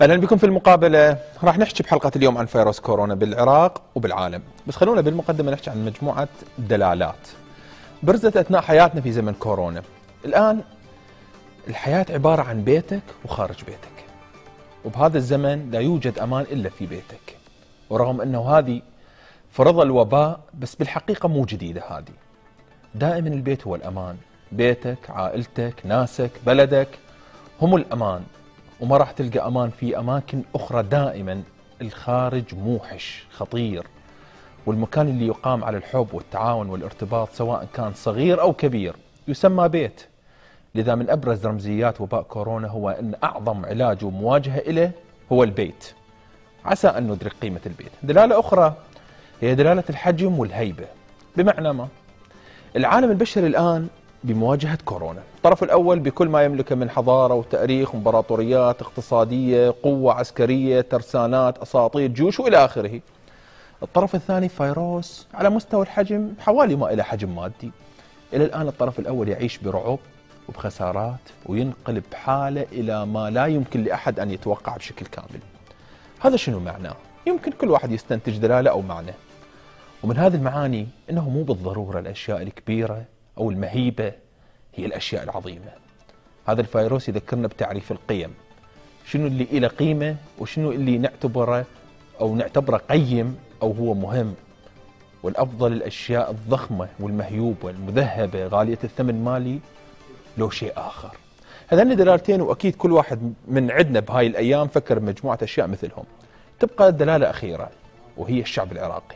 اهلا بكم في المقابله راح نحكي بحلقه اليوم عن فيروس كورونا بالعراق وبالعالم بس خلونا بالمقدمه نحكي عن مجموعه دلالات برزت اثناء حياتنا في زمن كورونا الان الحياه عباره عن بيتك وخارج بيتك وبهذا الزمن لا يوجد امان الا في بيتك ورغم انه هذه فرض الوباء بس بالحقيقه مو جديده هذه دائما البيت هو الامان بيتك عائلتك ناسك بلدك هم الامان وما راح تلقى امان في اماكن اخرى دائما الخارج موحش خطير والمكان اللي يقام على الحب والتعاون والارتباط سواء كان صغير او كبير يسمى بيت لذا من ابرز رمزيات وباء كورونا هو ان اعظم علاج ومواجهه له هو البيت عسى ان ندرك قيمه البيت دلاله اخرى هي دلاله الحجم والهيبه بمعنى ما العالم البشري الان بمواجهة كورونا الطرف الأول بكل ما يملكه من حضارة وتاريخ امبراطوريات اقتصادية قوة عسكرية ترسانات أساطير جيوش وإلى آخره الطرف الثاني فيروس على مستوى الحجم حوالي ما إلى حجم مادي إلى الآن الطرف الأول يعيش برعب وبخسارات وينقلب حالة إلى ما لا يمكن لأحد أن يتوقع بشكل كامل هذا شنو معناه؟ يمكن كل واحد يستنتج دلالة أو معنى ومن هذه المعاني أنه مو بالضرورة الأشياء الكبيرة أو المهيبة هي الأشياء العظيمة هذا الفيروس يذكرنا بتعريف القيم شنو اللي له قيمة وشنو اللي نعتبره أو نعتبره قيم أو هو مهم والأفضل الأشياء الضخمة والمهيوبة المذهبة غالية الثمن مالي لو شيء آخر هذين دلالتين وأكيد كل واحد من عندنا بهاي الأيام فكر بمجموعة أشياء مثلهم تبقى دلالة أخيرة وهي الشعب العراقي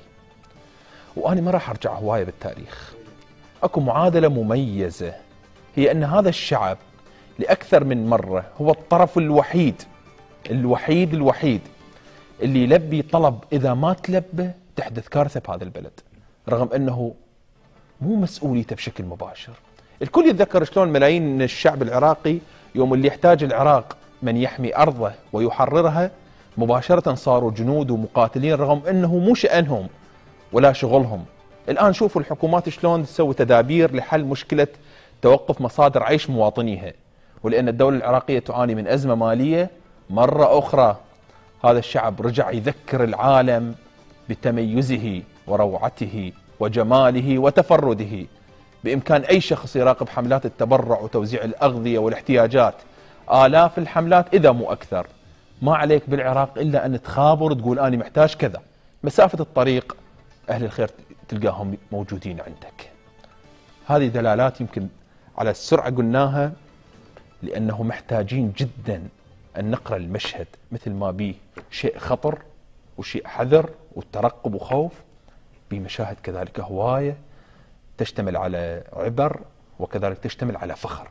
وأنا ما راح أرجع هواية بالتاريخ اكو معادله مميزه هي ان هذا الشعب لاكثر من مره هو الطرف الوحيد الوحيد الوحيد اللي يلبي طلب اذا ما تلبى تحدث كارثه بهذا البلد رغم انه مو مسؤوليته بشكل مباشر الكل يتذكر شلون ملايين من الشعب العراقي يوم اللي يحتاج العراق من يحمي ارضه ويحررها مباشره صاروا جنود ومقاتلين رغم انه مو شانهم ولا شغلهم الآن شوفوا الحكومات شلون تسوي تدابير لحل مشكلة توقف مصادر عيش مواطنيها ولأن الدولة العراقية تعاني من أزمة مالية مرة أخرى هذا الشعب رجع يذكر العالم بتميزه وروعته وجماله وتفرده بإمكان أي شخص يراقب حملات التبرع وتوزيع الأغذية والاحتياجات آلاف الحملات إذا مو أكثر ما عليك بالعراق إلا أن تخابر تقول أنا محتاج كذا مسافة الطريق أهل الخير تلقاهم موجودين عندك هذه دلالات يمكن على السرعة قلناها لأنه محتاجين جدا أن نقرأ المشهد مثل ما به شيء خطر وشيء حذر والترقب وخوف بمشاهد كذلك هواية تشتمل على عبر وكذلك تشتمل على فخر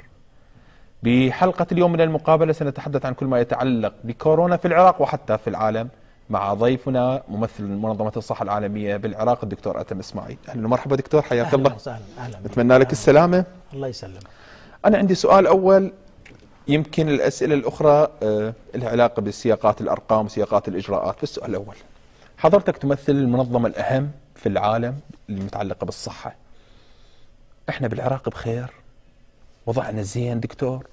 بحلقة اليوم من المقابلة سنتحدث عن كل ما يتعلق بكورونا في العراق وحتى في العالم مع ضيفنا ممثل منظمة الصحة العالمية بالعراق الدكتور أتم إسماعيل أهلا ومرحبا دكتور حياك الله أهلا وسهلا أهلا نتمنى لك السلامة الله يسلمك أنا عندي سؤال أول يمكن الأسئلة الأخرى آه، لها علاقة بسياقات الأرقام وسياقات الإجراءات بس السؤال الأول حضرتك تمثل المنظمة الأهم في العالم المتعلقة بالصحة احنا بالعراق بخير وضعنا زين دكتور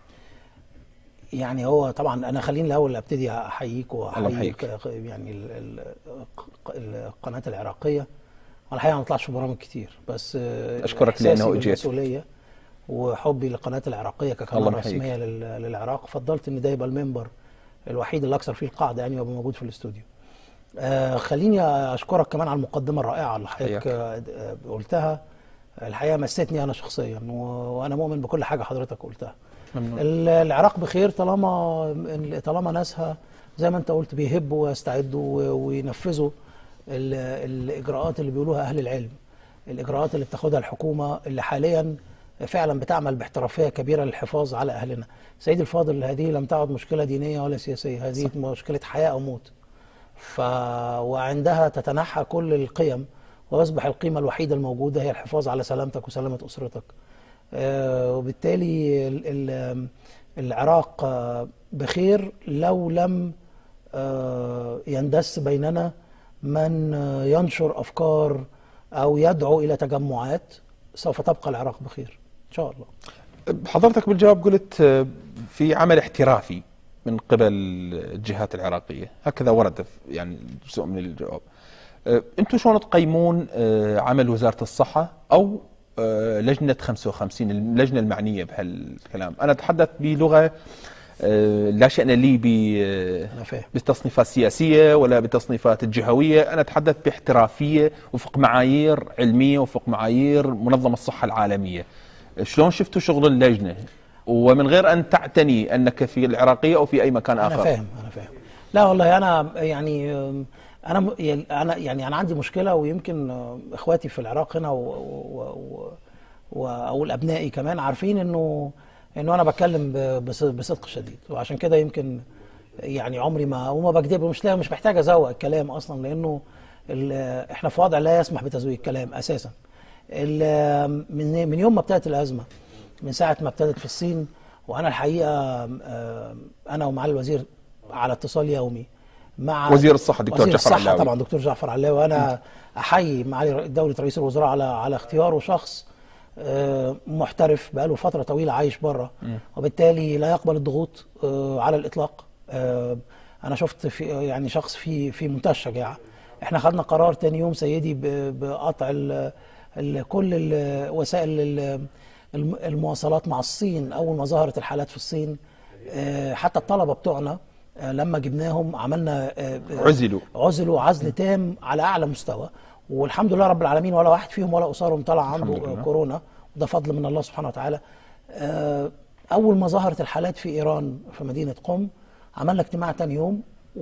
يعني هو طبعا انا خليني الاول ابتدي احييك الله واحييك يحييك. يعني ال- ال- القناه العراقيه الحقيقه ما طلعش في برامج كتير بس آه، أشكرك إحساسي لأنه أجيت. بالمسؤوليه وحبي للقناه العراقيه الله كقناه يحييك. رسميه لل- للعراق فضلت ان ده يبقى المنبر الوحيد اللي اكثر فيه القاعده يعني وابقى موجود في الاستوديو آه خليني اشكرك كمان على المقدمه الرائعه اللي حياك. حضرتك آه، آه، قلتها الحقيقه مستني انا شخصيا و- وانا مؤمن بكل حاجه حضرتك قلتها ممنون ال- العراق بخير طالما طالما ناسها زي ما انت قلت بيهبوا ويستعدوا و- وينفذوا ال- الاجراءات اللي بيقولوها اهل العلم الاجراءات اللي بتاخدها الحكومه اللي حاليا فعلا بتعمل باحترافيه كبيره للحفاظ على اهلنا سيدي الفاضل هذه لم تعد مشكله دينيه ولا سياسيه هذه صح. مشكله حياه او موت ف وعندها تتنحى كل القيم ويصبح القيمه الوحيده الموجوده هي الحفاظ على سلامتك وسلامه اسرتك آه، وبالتالي ال- ال- العراق آه، بخير لو لم آه، يندس بيننا من آه، ينشر افكار او يدعو الى تجمعات سوف تبقى العراق بخير ان شاء الله حضرتك بالجواب قلت آه، في عمل احترافي من قبل الجهات العراقيه هكذا ورد في- يعني جزء من الجواب آه، انتم شلون تقيمون آه، عمل وزاره الصحه او آه، لجنه 55 اللجنه المعنيه بهالكلام انا اتحدث بلغه آه، لا شان لي ب آه، انا فاهم بالتصنيفات السياسية ولا بالتصنيفات الجهوية أنا أتحدث باحترافية وفق معايير علمية وفق معايير منظمة الصحة العالمية شلون شفتوا شغل اللجنة ومن غير أن تعتني أنك في العراقية أو في أي مكان انا آخر فاهم انا فاهم لا والله انا يعني أم، انا م- يعني انا يعني انا عندي مشكله ويمكن أم، اخواتي في العراق هنا و- و- و- واقول ابنائي كمان عارفين انه انه انا بتكلم ب- بص- بصدق شديد وعشان كده يمكن يعني عمري ما وما بكذب مش لا مش محتاج ازوق الكلام اصلا لانه ال- احنا في وضع لا يسمح بتزويق الكلام اساسا ال- من من يوم ما ابتدت الازمه من ساعه ما ابتدت في الصين وانا الحقيقه آم، انا ومعالي الوزير على اتصال يومي مع وزير الصحة دكتور وزير جعفر الصحة علاوي. طبعا دكتور جعفر علاوي وانا احيي معالي دوله رئيس الوزراء على على اختياره شخص آه، محترف بقاله فتره طويله عايش بره وبالتالي لا يقبل الضغوط آه، على الاطلاق آه، انا شفت في يعني شخص في في منتهى الشجاعه احنا خدنا قرار تاني يوم سيدي ب- بقطع ال ال كل ال وسائل ال- الم- المواصلات مع الصين اول ما ظهرت الحالات في الصين آه، حتى الطلبه بتوعنا آه، لما جبناهم عملنا آه، عزلوا. عزلوا عزل تام على اعلى مستوى والحمد لله رب العالمين ولا واحد فيهم ولا اسرهم طلع عنده الحمد لله. آه، كورونا وده فضل من الله سبحانه وتعالى آه، اول ما ظهرت الحالات في ايران في مدينه قم عملنا اجتماع تاني يوم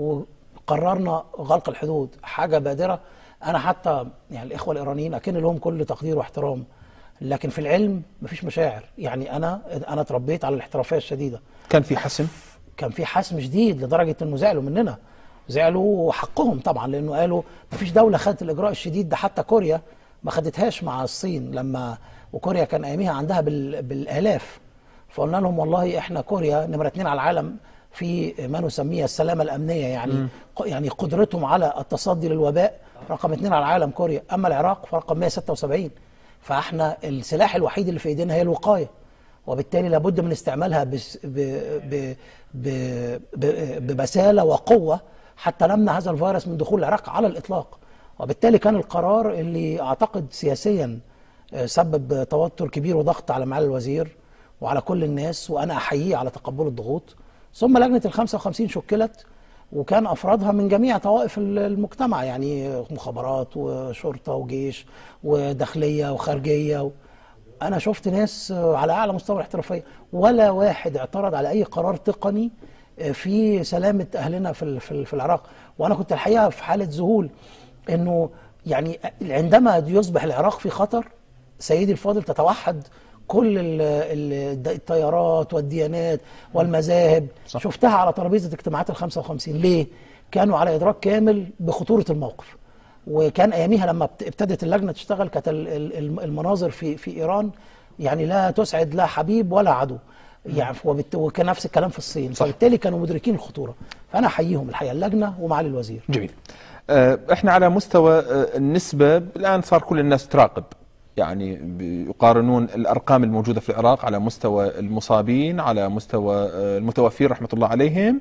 وقررنا غلق الحدود حاجه بادره انا حتى يعني الاخوه الايرانيين اكن لهم كل تقدير واحترام لكن في العلم مفيش مشاعر يعني انا انا اتربيت على الاحترافيه الشديده كان في حسم كان في حسم شديد لدرجه انه زعلوا مننا زعلوا حقهم طبعا لانه قالوا ما فيش دوله خدت الاجراء الشديد ده حتى كوريا ما خدتهاش مع الصين لما وكوريا كان اياميها عندها بال... بالالاف فقلنا لهم والله احنا كوريا نمره اتنين على العالم في ما نسميه السلامه الامنيه يعني ق- يعني قدرتهم على التصدي للوباء رقم اتنين على العالم كوريا اما العراق فرقم 176 فاحنا السلاح الوحيد اللي في ايدينا هي الوقايه وبالتالي لابد من استعمالها بس ب ب ب ب ببساله وقوه حتى نمنع هذا الفيروس من دخول العراق على الاطلاق وبالتالي كان القرار اللي اعتقد سياسيا آه، سبب توتر كبير وضغط على معالي الوزير وعلى كل الناس وانا احييه على تقبل الضغوط ثم لجنه ال 55 شكلت وكان افرادها من جميع طوائف ال- المجتمع يعني مخابرات وشرطه وجيش وداخليه وخارجيه و... انا شفت ناس آه، على اعلى مستوى الاحترافيه ولا واحد اعترض على اي قرار تقني آه، في سلامه اهلنا في ال- في ال- في العراق وانا كنت الحقيقه في حاله ذهول انه يعني عندما يصبح العراق في خطر سيدي الفاضل تتوحد كل ال- ال- التيارات والديانات والمذاهب صح. شفتها على ترابيزه اجتماعات ال 55 ليه؟ كانوا على ادراك كامل بخطوره الموقف وكان اياميها لما ابت- ابتدت اللجنه تشتغل كانت ال- ال- الم- المناظر في في ايران يعني لا تسعد لا حبيب ولا عدو يعني وبالت- وكان نفس الكلام في الصين صح. فبالتالي كانوا مدركين الخطوره فانا احييهم الحقيقه اللجنه ومعالي الوزير جميل آه، احنا على مستوى آه، النسبة الآن صار كل الناس تراقب يعني ب- يقارنون الأرقام الموجودة في العراق على مستوى المصابين على مستوى آه، المتوفين رحمة الله عليهم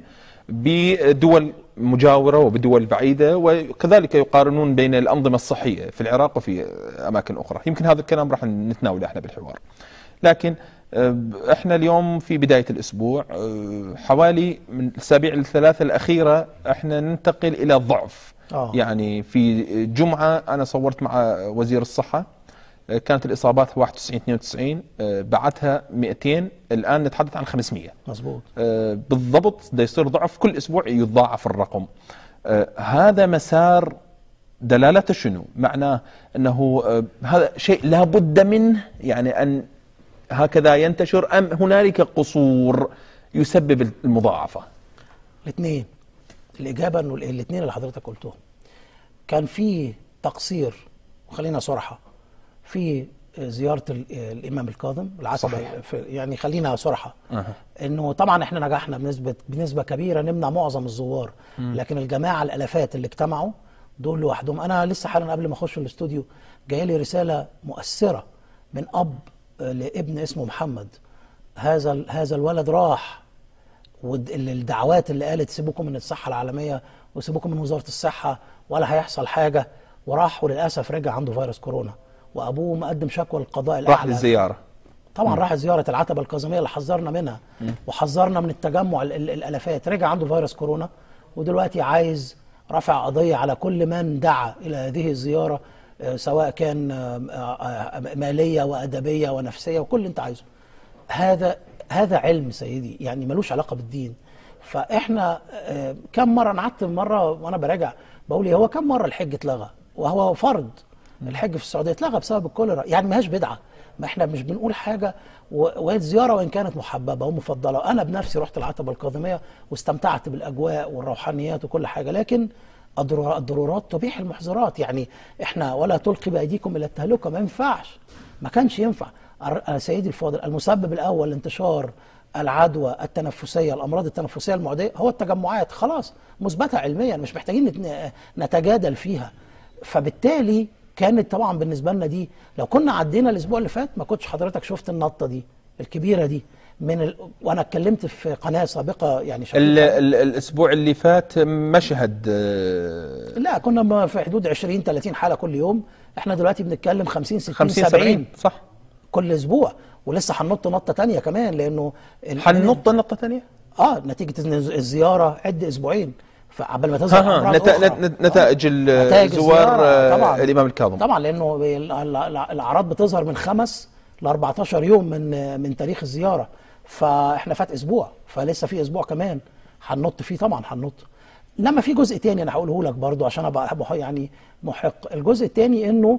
بدول مجاورة وبدول بعيدة وكذلك يقارنون بين الأنظمة الصحية في العراق وفي أماكن أخرى يمكن هذا الكلام راح نتناوله احنا بالحوار لكن آه، احنا اليوم في بداية الأسبوع آه، حوالي من الأسابيع الثلاثة الأخيرة احنا ننتقل إلى الضعف آه. يعني في جمعة أنا صورت مع وزير الصحة آه، كانت الإصابات 91 92 آه، بعدها 200 الآن نتحدث عن 500 مظبوط آه، بالضبط ده يصير ضعف كل اسبوع يتضاعف الرقم آه، هذا مسار دلالته شنو معناه انه آه، هذا شيء لابد منه يعني ان هكذا ينتشر ام هنالك قصور يسبب المضاعفه الاثنين الاجابه انه الاثنين اللي حضرتك قلتهم كان في تقصير وخلينا صراحه في زياره ال- الامام الكاظم العتبه صحيح. في يعني خلينا صراحه أها. انه طبعا احنا نجحنا بنسبه بنسبه كبيره نمنع معظم الزوار لكن الجماعه الالافات اللي اجتمعوا دول لوحدهم انا لسه حالا قبل ما اخش الاستوديو جاي لي رساله مؤثره من اب آه، لابن اسمه محمد هذا ال- هذا الولد راح والدعوات اللي قالت سيبوكم من الصحه العالميه وسيبوكم من وزاره الصحه ولا هيحصل حاجه وراح وللاسف رجع عنده فيروس كورونا وابوه مقدم شكوى للقضاء راح الاعلى للزياره طبعا راح زياره العتبه الكاظميه اللي حذرنا منها وحذرنا من التجمع ال- ال- الالافات رجع عنده فيروس كورونا ودلوقتي عايز رفع قضيه على كل من دعا الى هذه الزياره آه، سواء كان آه، آه، ماليه وادبيه ونفسيه وكل اللي انت عايزه هذا هذا علم سيدي يعني ملوش علاقه بالدين فاحنا آه، كم مره انا قعدت مره وانا براجع بقول هو كم مره الحج اتلغى وهو فرض الحج في السعوديه اتلغى بسبب الكوليرا يعني ما هيش بدعه ما احنا مش بنقول حاجه و- وهي الزياره وان كانت محببه ومفضله انا بنفسي رحت العتبه الكاظميه واستمتعت بالاجواء والروحانيات وكل حاجه لكن الضرورات الضرورات تبيح المحظورات يعني احنا ولا تلقي بايديكم الى التهلكه ما ينفعش ما كانش ينفع الر- سيدي الفاضل المسبب الاول لانتشار العدوى التنفسيه الامراض التنفسيه المعديه هو التجمعات خلاص مثبته علميا مش محتاجين نت- نتجادل فيها فبالتالي كانت طبعا بالنسبه لنا دي لو كنا عدينا الاسبوع اللي فات ما كنتش حضرتك شفت النطه دي الكبيره دي من ال... وانا اتكلمت في قناه سابقه يعني ال شغالة. ال الاسبوع اللي فات مشهد آه، لا كنا م- في حدود 20 30 حاله كل يوم احنا دلوقتي بنتكلم 50 60 50 70 70 صح كل اسبوع ولسه هننط نطه تانية كمان لانه ال- حننط نطه ثانيه اه نتيجه ان الزياره عد اسبوعين فقبل ما تظهر ها امراض نت- أخرى. نت- نتائج نتائج الزوار الزيارة آه، طبعاً. الامام الكاظم طبعا لانه ال- ال- ال- الاعراض بتظهر من خمس ل 14 يوم من من تاريخ الزياره فاحنا فات اسبوع فلسه في اسبوع كمان هننط فيه طبعا هننط لما في جزء تاني انا هقوله لك برضو عشان ابقى مح- يعني محق الجزء التاني انه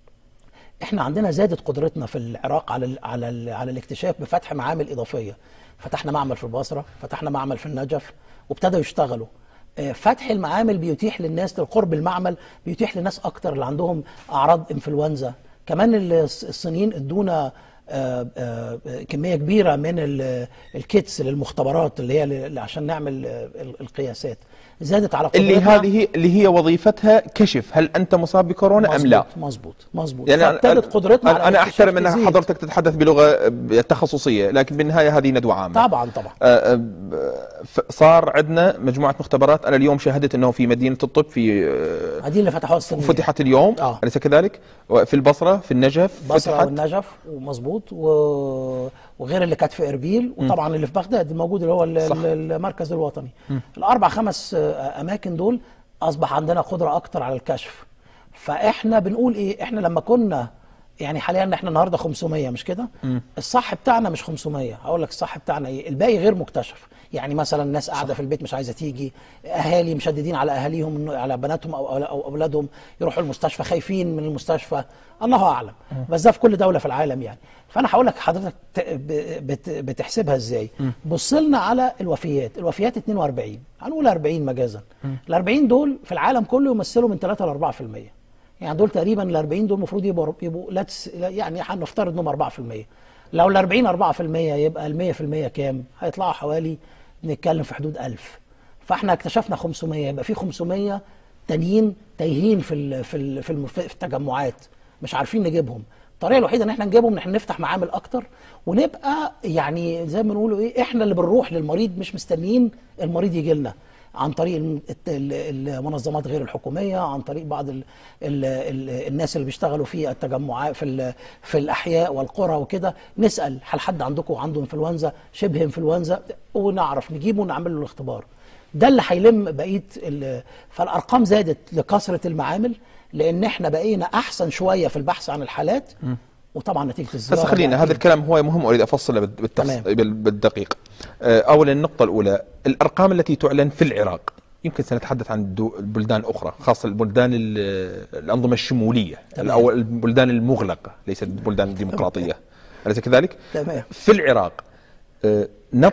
احنا عندنا زادت قدرتنا في العراق على ال على ال على الاكتشاف بفتح معامل اضافيه فتحنا معمل في البصره فتحنا معمل في النجف وابتدوا يشتغلوا آه، فتح المعامل بيتيح للناس القرب المعمل بيتيح للناس اكتر اللي عندهم اعراض انفلونزا كمان الص- الصينيين ادونا آه، آه، كميه كبيره من ال- الكيتس للمختبرات اللي هي ل- عشان نعمل آه، ال- القياسات زادت على اللي قدرتنا هذه اللي هي وظيفتها كشف هل انت مصاب بكورونا ام لا مظبوط مظبوط يعني فابتدت قدرتنا انا, على أنا الاكتشاف احترم ان تزيد. حضرتك تتحدث بلغه تخصصيه لكن بالنهايه هذه ندوه عامه طبعا طبعا آه، آه، ف- صار عندنا مجموعه مختبرات انا اليوم شاهدت انه في مدينه الطب في آه، هذه اللي فتحوها السنين فتحت اليوم آه. اليس كذلك في البصره في النجف بصرة فتحت والنجف ومظبوط و... وغير اللي كانت في اربيل وطبعا اللي في بغداد الموجود اللي هو ال- صح. ال- المركز الوطني الاربع خمس آه، اماكن دول اصبح عندنا قدره اكتر على الكشف فاحنا بنقول ايه احنا لما كنا يعني حاليا احنا النهارده 500 مش كده الصح بتاعنا مش 500 هقول لك الصح بتاعنا ايه الباقي غير مكتشف يعني مثلا ناس قاعده في البيت مش عايزه تيجي اهالي مشددين على اهاليهم إنه على بناتهم او أو- او اولادهم يروحوا المستشفى خايفين من المستشفى الله اعلم بس ده في كل دوله في العالم يعني فانا هقول لك حضرتك ت- ب- بت- بتحسبها ازاي بص لنا على الوفيات الوفيات 42 هنقول 40 مجازا ال 40 دول في العالم كله يمثلوا من 3 ل 4% يعني دول تقريبا ال 40 دول المفروض يبقوا يبقوا لا تس... لا- يعني هنفترض انهم 4% لو ال 40 4% يبقى ال 100% كام؟ هيطلعوا حوالي نتكلم في حدود 1000 فاحنا اكتشفنا 500 يبقى في 500 تانيين تايهين في ال... في ال... في, الم... في التجمعات مش عارفين نجيبهم الطريقه الوحيده ان احنا نجيبهم ان احنا نفتح معامل اكتر ونبقى يعني زي ما بنقولوا ايه احنا اللي بنروح للمريض مش مستنيين المريض يجي لنا عن طريق الم- الت- ال- المنظمات غير الحكوميه عن طريق بعض ال ال ال الناس اللي بيشتغلوا في التجمعات في ال- في الاحياء والقرى وكده نسال هل حد عندكم عنده انفلونزا شبه انفلونزا ونعرف نجيبه ونعمل له الاختبار ده اللي هيلم بقيه ال- فالارقام زادت لكثره المعامل لان احنا بقينا احسن شويه في البحث عن الحالات وطبعا نتيجه الزياره بس خلينا ده هذا أكيد. الكلام هو مهم اريد افصله بالت- بالتفص... تمام. بال- بالدقيق آه، اولا النقطه الاولى الارقام التي تعلن في العراق يمكن سنتحدث عن دو- البلدان اخرى خاصه البلدان ال- الانظمه الشموليه تمام. او البلدان المغلقه ليست البلدان الديمقراطيه اليس كذلك؟ تمام. في العراق آه،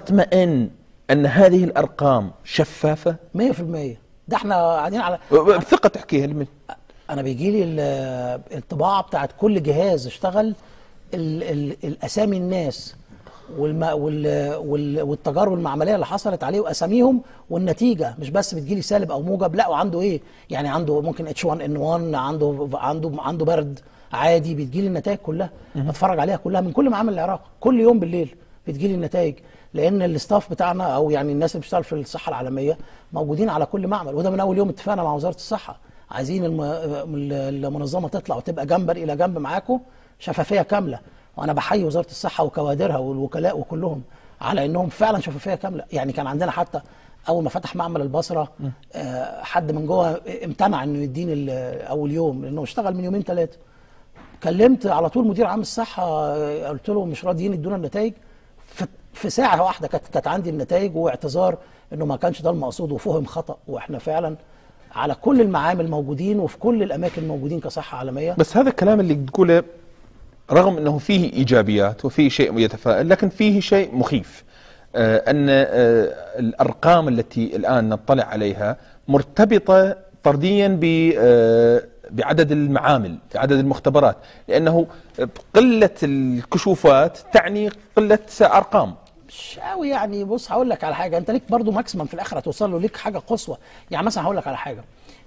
نطمئن ان هذه الارقام شفافه 100% ده احنا قاعدين على بثقه تحكيها لمن- انا بيجي لي الطباعه بتاعت كل جهاز اشتغل ال ال الاسامي الناس والم وال وال والتجارب المعمليه اللي حصلت عليه واساميهم والنتيجه مش بس بتجيلي سالب او موجب لا وعنده ايه يعني عنده ممكن اتش 1 ان 1 عنده عنده عنده برد عادي بتجيلي النتائج كلها بتفرج عليها كلها من كل معامل العراق كل يوم بالليل بتجيلي النتائج لان الاستاف بتاعنا او يعني الناس اللي بتشتغل في الصحه العالميه موجودين على كل معمل وده من اول يوم اتفقنا مع وزاره الصحه عايزين الم- المنظمه تطلع وتبقى جنبا الى جنب معاكم شفافيه كامله وانا بحيي وزاره الصحه وكوادرها والوكلاء وكلهم على انهم فعلا شفافيه كامله يعني كان عندنا حتى اول ما فتح معمل البصره آه، حد من جوه امتنع انه يديني ال- اول يوم لانه اشتغل من يومين ثلاثه كلمت على طول مدير عام الصحه آه، قلت له مش راضيين يدونا النتائج في- في ساعه واحده كانت كانت عندي النتائج واعتذار انه ما كانش ده المقصود وفهم خطا واحنا فعلا على كل المعامل موجودين وفي كل الاماكن موجودين كصحه عالميه بس هذا الكلام اللي تقوله رغم انه فيه ايجابيات وفيه شيء يتفائل لكن فيه شيء مخيف آه ان آه الارقام التي الان نطلع عليها مرتبطه طرديا ب آه بعدد المعامل بعدد المختبرات لانه قله الكشوفات تعني قله ارقام مش قوي يعني بص هقول لك على حاجه انت ليك برضو ماكسيمم في الاخر هتوصل له ليك حاجه قصوى يعني مثلا هقول لك على حاجه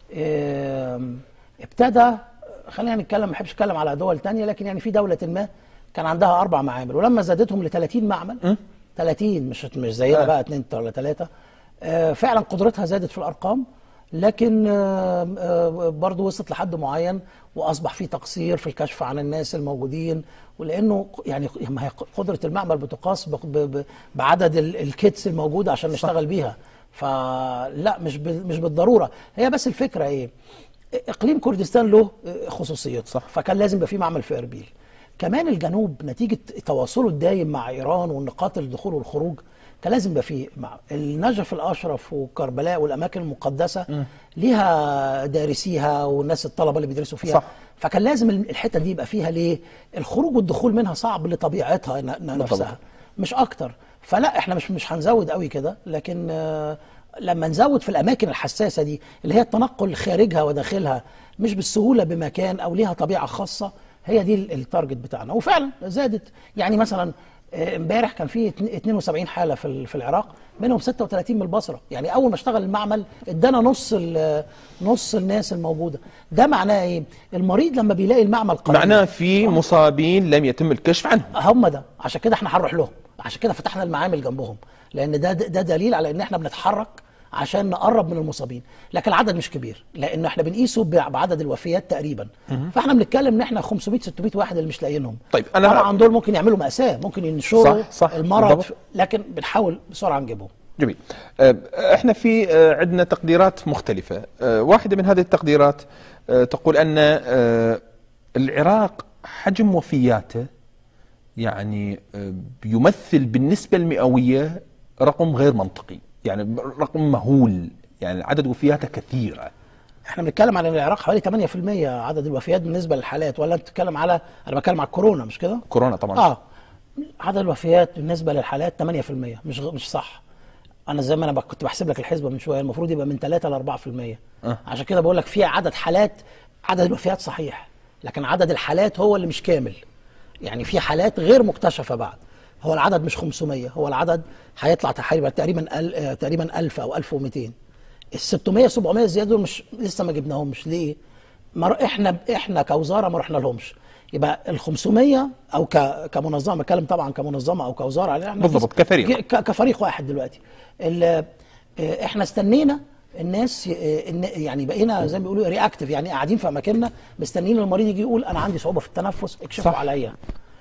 آم، ابتدى خلينا نتكلم ما بحبش اتكلم على دول تانية لكن يعني في دوله ما كان عندها اربع معامل ولما زادتهم ل 30 معمل 30 مش مش زينا آه. بقى اتنين ولا ثلاثه فعلا قدرتها زادت في الارقام لكن آه، آه، برضو وصلت لحد معين واصبح في تقصير في الكشف عن الناس الموجودين ولانه يعني ما هي قدره المعمل بتقاس ب- ب- ب- بعدد ال- الكيتس الموجوده عشان نشتغل بيها فلا مش بال- مش بالضروره هي بس الفكره ايه اقليم كردستان له خصوصيات صح. فكان لازم يبقى في معمل في اربيل كمان الجنوب نتيجه تواصله الدايم مع ايران والنقاط الدخول والخروج كان لازم يبقى في مع النجف الاشرف وكربلاء والاماكن المقدسه ليها دارسيها والناس الطلبه اللي بيدرسوا فيها صح. فكان لازم الحته دي يبقى فيها ليه الخروج والدخول منها صعب لطبيعتها ن- ن- نفسها مش اكتر فلا احنا مش مش هنزود قوي كده لكن آه، لما نزود في الاماكن الحساسه دي اللي هي التنقل خارجها وداخلها مش بالسهوله بمكان او ليها طبيعه خاصه هي دي ال- التارجت بتاعنا وفعلا زادت يعني مثلا آه، امبارح كان في اتن- 72 حاله في ال- في العراق منهم 36 من البصره يعني اول ما اشتغل المعمل ادانا نص ال- نص الناس الموجوده ده معناه ايه المريض لما بيلاقي المعمل قريب معناه في مصابين لم يتم الكشف عنهم هم ده عشان كده احنا هنروح لهم عشان كده فتحنا المعامل جنبهم لان ده ده دليل على ان احنا بنتحرك عشان نقرب من المصابين لكن العدد مش كبير لان احنا بنقيسه ب- بعدد الوفيات تقريبا فاحنا بنتكلم ان احنا 500 600 واحد اللي مش لاقيينهم طيب، أنا- طبعا دول ممكن يعملوا ماساه ممكن ينشروا صح، صح، المرض بالضبط. لكن بنحاول بسرعه نجيبهم جميل آه، احنا في آه، عندنا تقديرات مختلفة آه، واحدة من هذه التقديرات آه، تقول أن آه، العراق حجم وفياته يعني آه، بيمثل بالنسبة المئوية رقم غير منطقي يعني رقم مهول يعني عدد وفياته كثيرة احنا بنتكلم عن العراق حوالي 8% عدد الوفيات بالنسبه للحالات ولا انت بتتكلم على انا بتكلم على الكورونا مش كده؟ كورونا طبعا اه عدد الوفيات بالنسبه للحالات 8% مش غ- مش صح انا زي ما انا بك- كنت بحسب لك الحسبه من شويه المفروض يبقى من 3 ل 4% آه. عشان كده بقول لك في عدد حالات عدد الوفيات صحيح لكن عدد الحالات هو اللي مش كامل يعني في حالات غير مكتشفه بعد هو العدد مش 500 هو العدد هيطلع تقريبا تقريبا ال- آه، تقريبا 1000 او 1200 ال 600 700 زياده دول مش لسه ما جبناهمش ليه؟ ما ر- احنا احنا كوزاره ما رحنا لهمش يبقى ال 500 او ك كمنظمه بتكلم طبعا كمنظمه او كوزاره علينا احنا بالضبط، كفريق. ك- كفريق واحد دلوقتي ال- آه، احنا استنينا الناس ي- إن- يعني بقينا زي ما بيقولوا رياكتيف يعني قاعدين في اماكننا مستنيين المريض يجي يقول انا عندي صعوبه في التنفس اكشفوا صح. عليا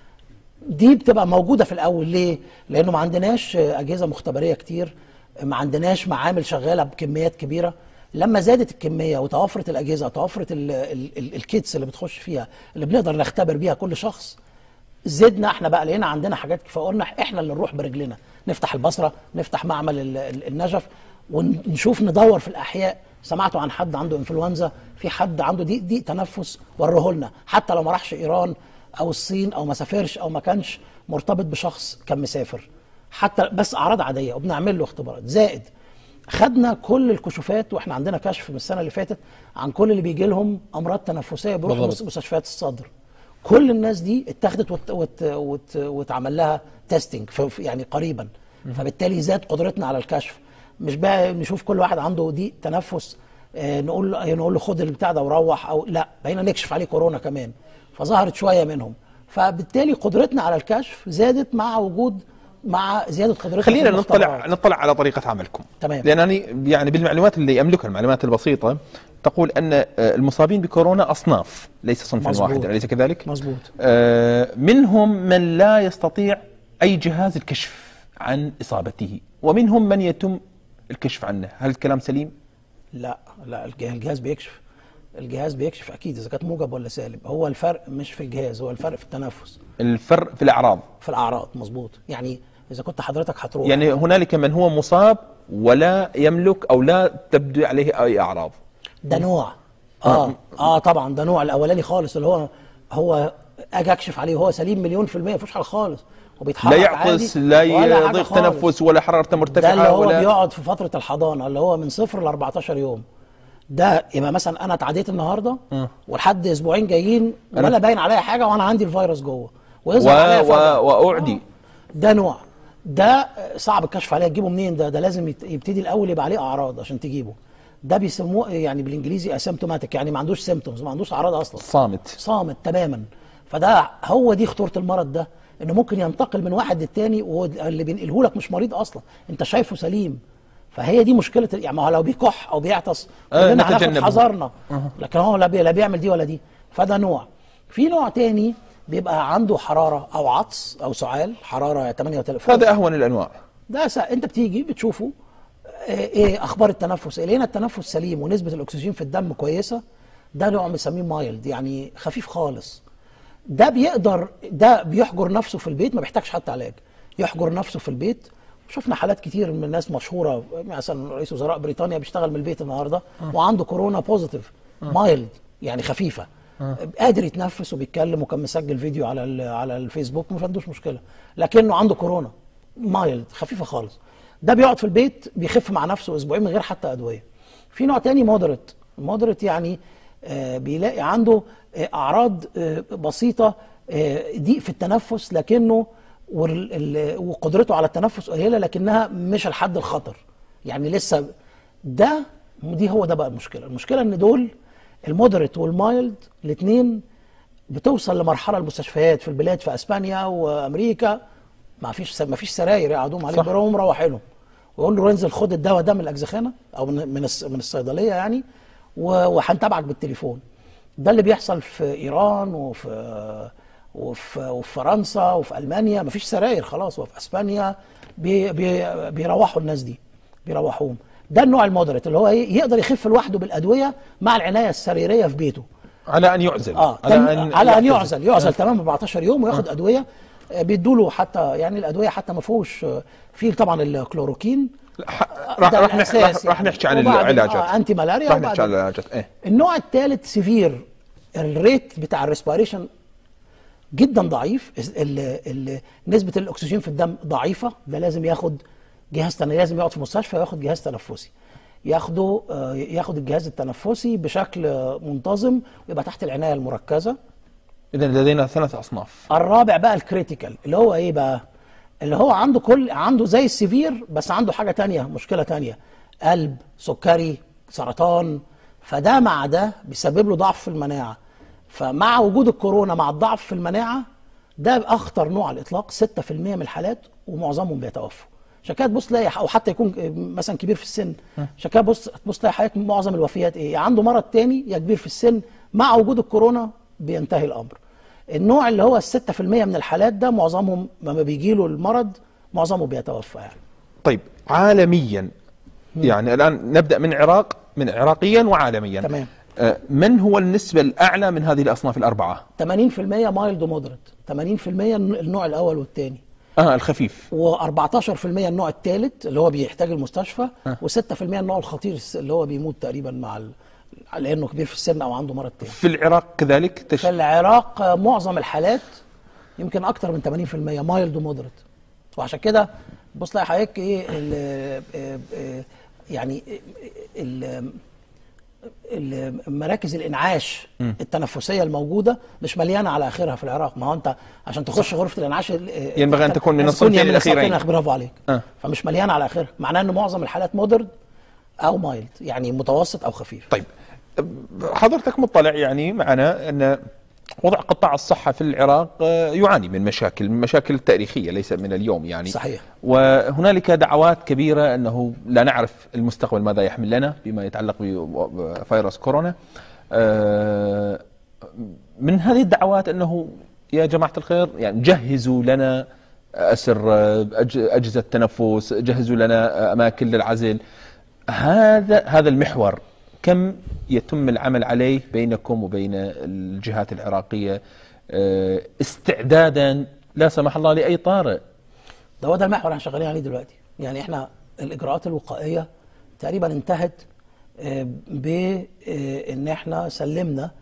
دي بتبقى موجوده في الاول ليه؟ لانه ما عندناش اجهزه مختبريه كتير ما عندناش معامل شغاله بكميات كبيره لما زادت الكميه وتوفرت الاجهزه وتوفرت ال- ال- ال- الكيتس اللي بتخش فيها اللي بنقدر نختبر بيها كل شخص زدنا احنا بقى لقينا عندنا حاجات فقلنا احنا اللي نروح برجلنا نفتح البصره نفتح معمل ال- ال- النجف ونشوف ندور في الاحياء سمعتوا عن حد عنده انفلونزا في حد عنده ضيق ضيق تنفس وريه لنا حتى لو ما راحش ايران او الصين او ما سافرش او ما كانش مرتبط بشخص كان مسافر حتى بس اعراض عاديه وبنعمل له اختبارات زائد خدنا كل الكشوفات واحنا عندنا كشف من السنه اللي فاتت عن كل اللي بيجي لهم امراض تنفسيه بيروحوا بالضبط. مستشفيات الصدر كل الناس دي اتخذت وت وت وت واتعمل لها تيستنج يعني قريبا فبالتالي زاد قدرتنا على الكشف مش بقى نشوف كل واحد عنده ضيق تنفس آه، نقول له نقول له خد البتاع ده وروح او لا بقينا نكشف عليه كورونا كمان فظهرت شويه منهم فبالتالي قدرتنا على الكشف زادت مع وجود مع زياده خبرتك خلينا في نطلع المختبرات. نطلع على طريقه عملكم تمام. لانني يعني بالمعلومات اللي املكها المعلومات البسيطه تقول ان آه، المصابين بكورونا اصناف ليس صنفا مظبوط. واحدا اليس كذلك؟ مظبوط آه، منهم من لا يستطيع اي جهاز الكشف عن اصابته ومنهم من يتم الكشف عنه هل الكلام سليم؟ لا لا الجه- الجهاز بيكشف الجهاز بيكشف اكيد اذا كانت موجب ولا سالب هو الفرق مش في الجهاز هو الفرق في التنفس الفرق في الاعراض في الاعراض مظبوط يعني اذا كنت حضرتك هتروح يعني هنالك من هو مصاب ولا يملك او لا تبدو عليه اي اعراض ده نوع اه اه طبعا ده نوع الاولاني خالص اللي هو هو اجي اكشف عليه وهو سليم مليون في المية مفيش حاجه خالص وبيتحرك لا يعطس عادي لا ولا حاجة يضيق خالص. تنفس ولا حرارته ده مرتفعه اللي هو ولا بيقعد في فتره الحضانه اللي هو من صفر ل 14 يوم ده يبقى مثلا انا اتعديت النهارده ولحد اسبوعين جايين ولا باين عليا حاجه وانا عندي الفيروس جوه و... ويظهر عليا فجأة. و... واعدي ده نوع ده صعب الكشف عليه تجيبه منين ده ده لازم يت- يبتدي الاول يبقى عليه اعراض عشان تجيبه ده بيسموه يعني بالانجليزي اسيمتوماتيك يعني ما عندوش سيمتومز ما عندوش اعراض اصلا صامت صامت تماما فده هو دي خطوره المرض ده انه ممكن ينتقل من واحد للتاني واللي بينقله لك مش مريض اصلا انت شايفه سليم فهي دي مشكله يعني ما هو لو بيكح او بيعطس آه، كلنا هناخد نتجنبه. حذرنا لكن هو لا بي- لا بيعمل دي ولا دي فده نوع في نوع تاني بيبقى عنده حراره او عطس او سعال حراره 38 هذا اهون الانواع ده سا... انت بتيجي بتشوفه آه، ايه اخبار التنفس إيه؟ لقينا التنفس سليم ونسبه الاكسجين في الدم كويسه ده نوع بنسميه مايلد يعني خفيف خالص ده بيقدر ده بيحجر نفسه في البيت ما بيحتاجش حتى علاج يحجر نفسه في البيت شفنا حالات كتير من ناس مشهوره مثلا رئيس وزراء بريطانيا بيشتغل من البيت النهارده وعنده كورونا بوزيتيف مايلد يعني خفيفه قادر يتنفس وبيتكلم وكان مسجل فيديو على ال- على الفيسبوك ما عندوش مشكله لكنه عنده كورونا مايلد خفيفه خالص ده بيقعد في البيت بيخف مع نفسه اسبوعين من غير حتى ادويه في نوع تاني مودريت مودريت يعني آه، بيلاقي عنده آه، اعراض آه، بسيطه آه، ضيق في التنفس لكنه وال- ال- وقدرته على التنفس قليله لكنها مش الحد الخطر يعني لسه ده دي هو ده بقى المشكله المشكله ان دول المودريت والمايلد الاثنين بتوصل لمرحله المستشفيات في البلاد في اسبانيا وامريكا ما فيش ما فيش سراير يقعدوهم عليه صح. بيروحوا مروحينهم ويقول له انزل خد الدواء ده من الاجزخانه او من من الص- من الصيدليه يعني و- وهنتابعك بالتليفون ده اللي بيحصل في ايران وفي وفي, وفي فرنسا وفي المانيا مفيش سراير خلاص وفي اسبانيا بي بي بيروحوا الناس دي بيروحوهم ده النوع المودريت اللي هو ايه يقدر يخف لوحده بالادويه مع العنايه السريريه في بيته على ان يعزل اه على ان, على أن يعزل يعزل تمام 14 يوم وياخد ادويه آه، بيدوا له حتى يعني الادويه حتى ما فيهوش آه، في طبعا الكلوروكين راح راح ده راح, نح- الأساس راح, راح يعني. نحكي عن وبعدين، العلاجات آه، أنتي ملاريا راح نحكي عن وبعدين- العلاجات ايه النوع الثالث سيفير الريت بتاع الريسبيريشن جدا ضعيف ال ال نسبه الاكسجين في الدم ضعيفه ده لازم ياخد جهاز تن... لازم يقعد في مستشفى وياخد جهاز تنفسي ياخده آه، ياخد الجهاز التنفسي بشكل آه، منتظم ويبقى تحت العنايه المركزه اذا لدينا ثلاث اصناف الرابع بقى الكريتيكال اللي هو ايه بقى اللي هو عنده كل عنده زي السيفير بس عنده حاجه تانية مشكله تانية قلب سكري سرطان فده مع ده بيسبب له ضعف في المناعه فمع وجود الكورونا مع الضعف في المناعه ده اخطر نوع على الاطلاق 6% من الحالات ومعظمهم بيتوفوا عشان كده تبص تلاقي او حتى يكون مثلا كبير في السن عشان كده بص تبص تلاقي حضرتك معظم الوفيات ايه يا عنده مرض تاني يا كبير في السن مع وجود الكورونا بينتهي الامر النوع اللي هو الستة في المية من الحالات ده معظمهم لما بيجي له المرض معظمه بيتوفى يعني طيب عالميا يعني الان نبدا من العراق من عراقيا وعالميا تمام. آه، من هو النسبه الاعلى من هذه الاصناف الاربعه 80% مايلد ومودريت 80% النوع الاول والثاني اه الخفيف و14% النوع الثالث اللي هو بيحتاج المستشفى و6% النوع الخطير اللي هو بيموت تقريبا مع ال... لانه كبير في السن او عنده مرض تاني في العراق كذلك تش... في العراق آه، معظم الحالات يمكن اكتر من 80% مايلد ومودريت وعشان كده بص تلاقي حضرتك ايه ال- آه، آه، يعني ال- ال- مراكز الانعاش التنفسيه الموجوده مش مليانه على اخرها في العراق ما هو انت عشان تخش غرفه الانعاش ال- آه، ينبغي أن تكون من لازم الصنفين تكون من الصنفين الأخيرين. برافو عليك آه. فمش مليانه على اخرها معناه ان معظم الحالات مودرن او مايلد يعني متوسط او خفيف طيب حضرتك مطلع يعني معنا ان وضع قطاع الصحة في العراق آه، يعاني من مشاكل من مشاكل تاريخية ليس من اليوم يعني صحيح وهنالك دعوات كبيرة أنه لا نعرف المستقبل ماذا يحمل لنا بما يتعلق بفيروس كورونا آه، من هذه الدعوات أنه يا جماعة الخير يعني جهزوا لنا أسر أجهزة تنفس جهزوا لنا أماكن للعزل هذا هذا المحور كم يتم العمل عليه بينكم وبين الجهات العراقية آه، استعدادا لا سمح الله لأي طارئ ده هو ده المحور احنا شغالين عليه دلوقتي يعني احنا الإجراءات الوقائية تقريبا انتهت آه، بان احنا سلمنا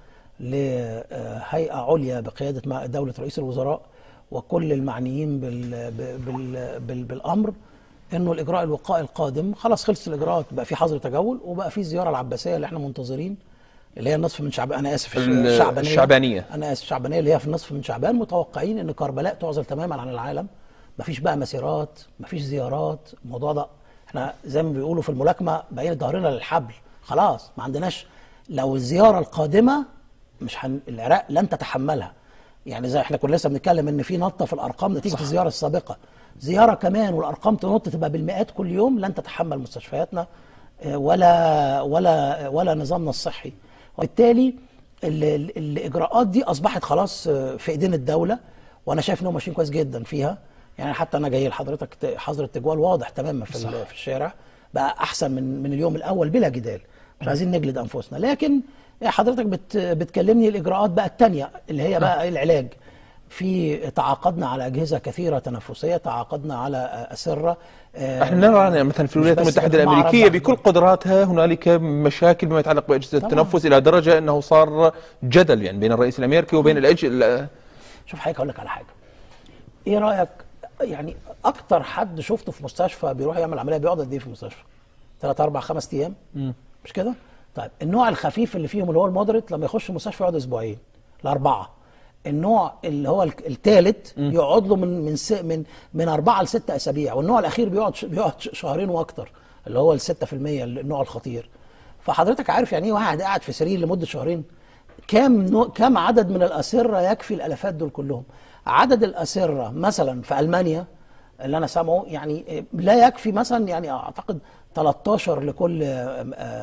لهيئة عليا بقيادة دولة رئيس الوزراء وكل المعنيين بال بال بال بالأمر انه الاجراء الوقائي القادم خلاص خلصت الاجراءات بقى في حظر تجول وبقى في الزياره العباسيه اللي احنا منتظرين اللي هي النصف من شعبان انا اسف الشعبانيه الشعبانيه انا اسف الشعبانيه اللي هي في النصف من شعبان متوقعين ان كربلاء تعزل تماما عن العالم مفيش بقى مسيرات مفيش زيارات الموضوع ده احنا زي ما بيقولوا في الملاكمه بقينا ظهرنا للحبل خلاص ما عندناش لو الزياره القادمه مش هن... العراق لن تتحملها يعني زي احنا كنا لسه بنتكلم ان في نطه في الارقام نتيجه صح. الزياره السابقه زياره كمان والارقام تنط تبقى بالمئات كل يوم لن تتحمل مستشفياتنا آه، ولا ولا ولا نظامنا الصحي وبالتالي الاجراءات دي اصبحت خلاص آه، في ايدين الدوله وانا شايف انهم ماشيين كويس جدا فيها يعني حتى انا جاي لحضرتك حظر التجوال واضح تماما في صح. في الشارع بقى احسن من من اليوم الاول بلا جدال مش عايزين نجلد انفسنا لكن حضرتك بت بتكلمني الاجراءات بقى الثانيه اللي هي بقى العلاج في تعاقدنا على اجهزه كثيره تنفسيه تعاقدنا على اسره آه، احنا نرى مثلا في الولايات المتحده الامريكيه بكل قدراتها هنالك مشاكل بما يتعلق باجهزه التنفس الى درجه انه صار جدل يعني بين الرئيس الامريكي وبين الاجهزه شوف حضرتك اقول لك على حاجه ايه رايك يعني اكتر حد شفته في مستشفى بيروح يعمل عمليه بيقعد قد ايه في المستشفى؟ ثلاث اربع خمس ايام مش كده؟ طيب النوع الخفيف اللي فيهم اللي هو المودريت لما يخش المستشفى يقعد اسبوعين لاربعه النوع اللي هو الثالث يقعد له من من من من اربعه لسته اسابيع والنوع الاخير بيقعد بيقعد شهرين واكتر اللي هو ال 6% النوع الخطير فحضرتك عارف يعني ايه واحد قاعد في سرير لمده شهرين كم نوع كم عدد من الاسره يكفي الالافات دول كلهم عدد الاسره مثلا في المانيا اللي انا سامعه يعني لا يكفي مثلا يعني اعتقد 13 لكل آه،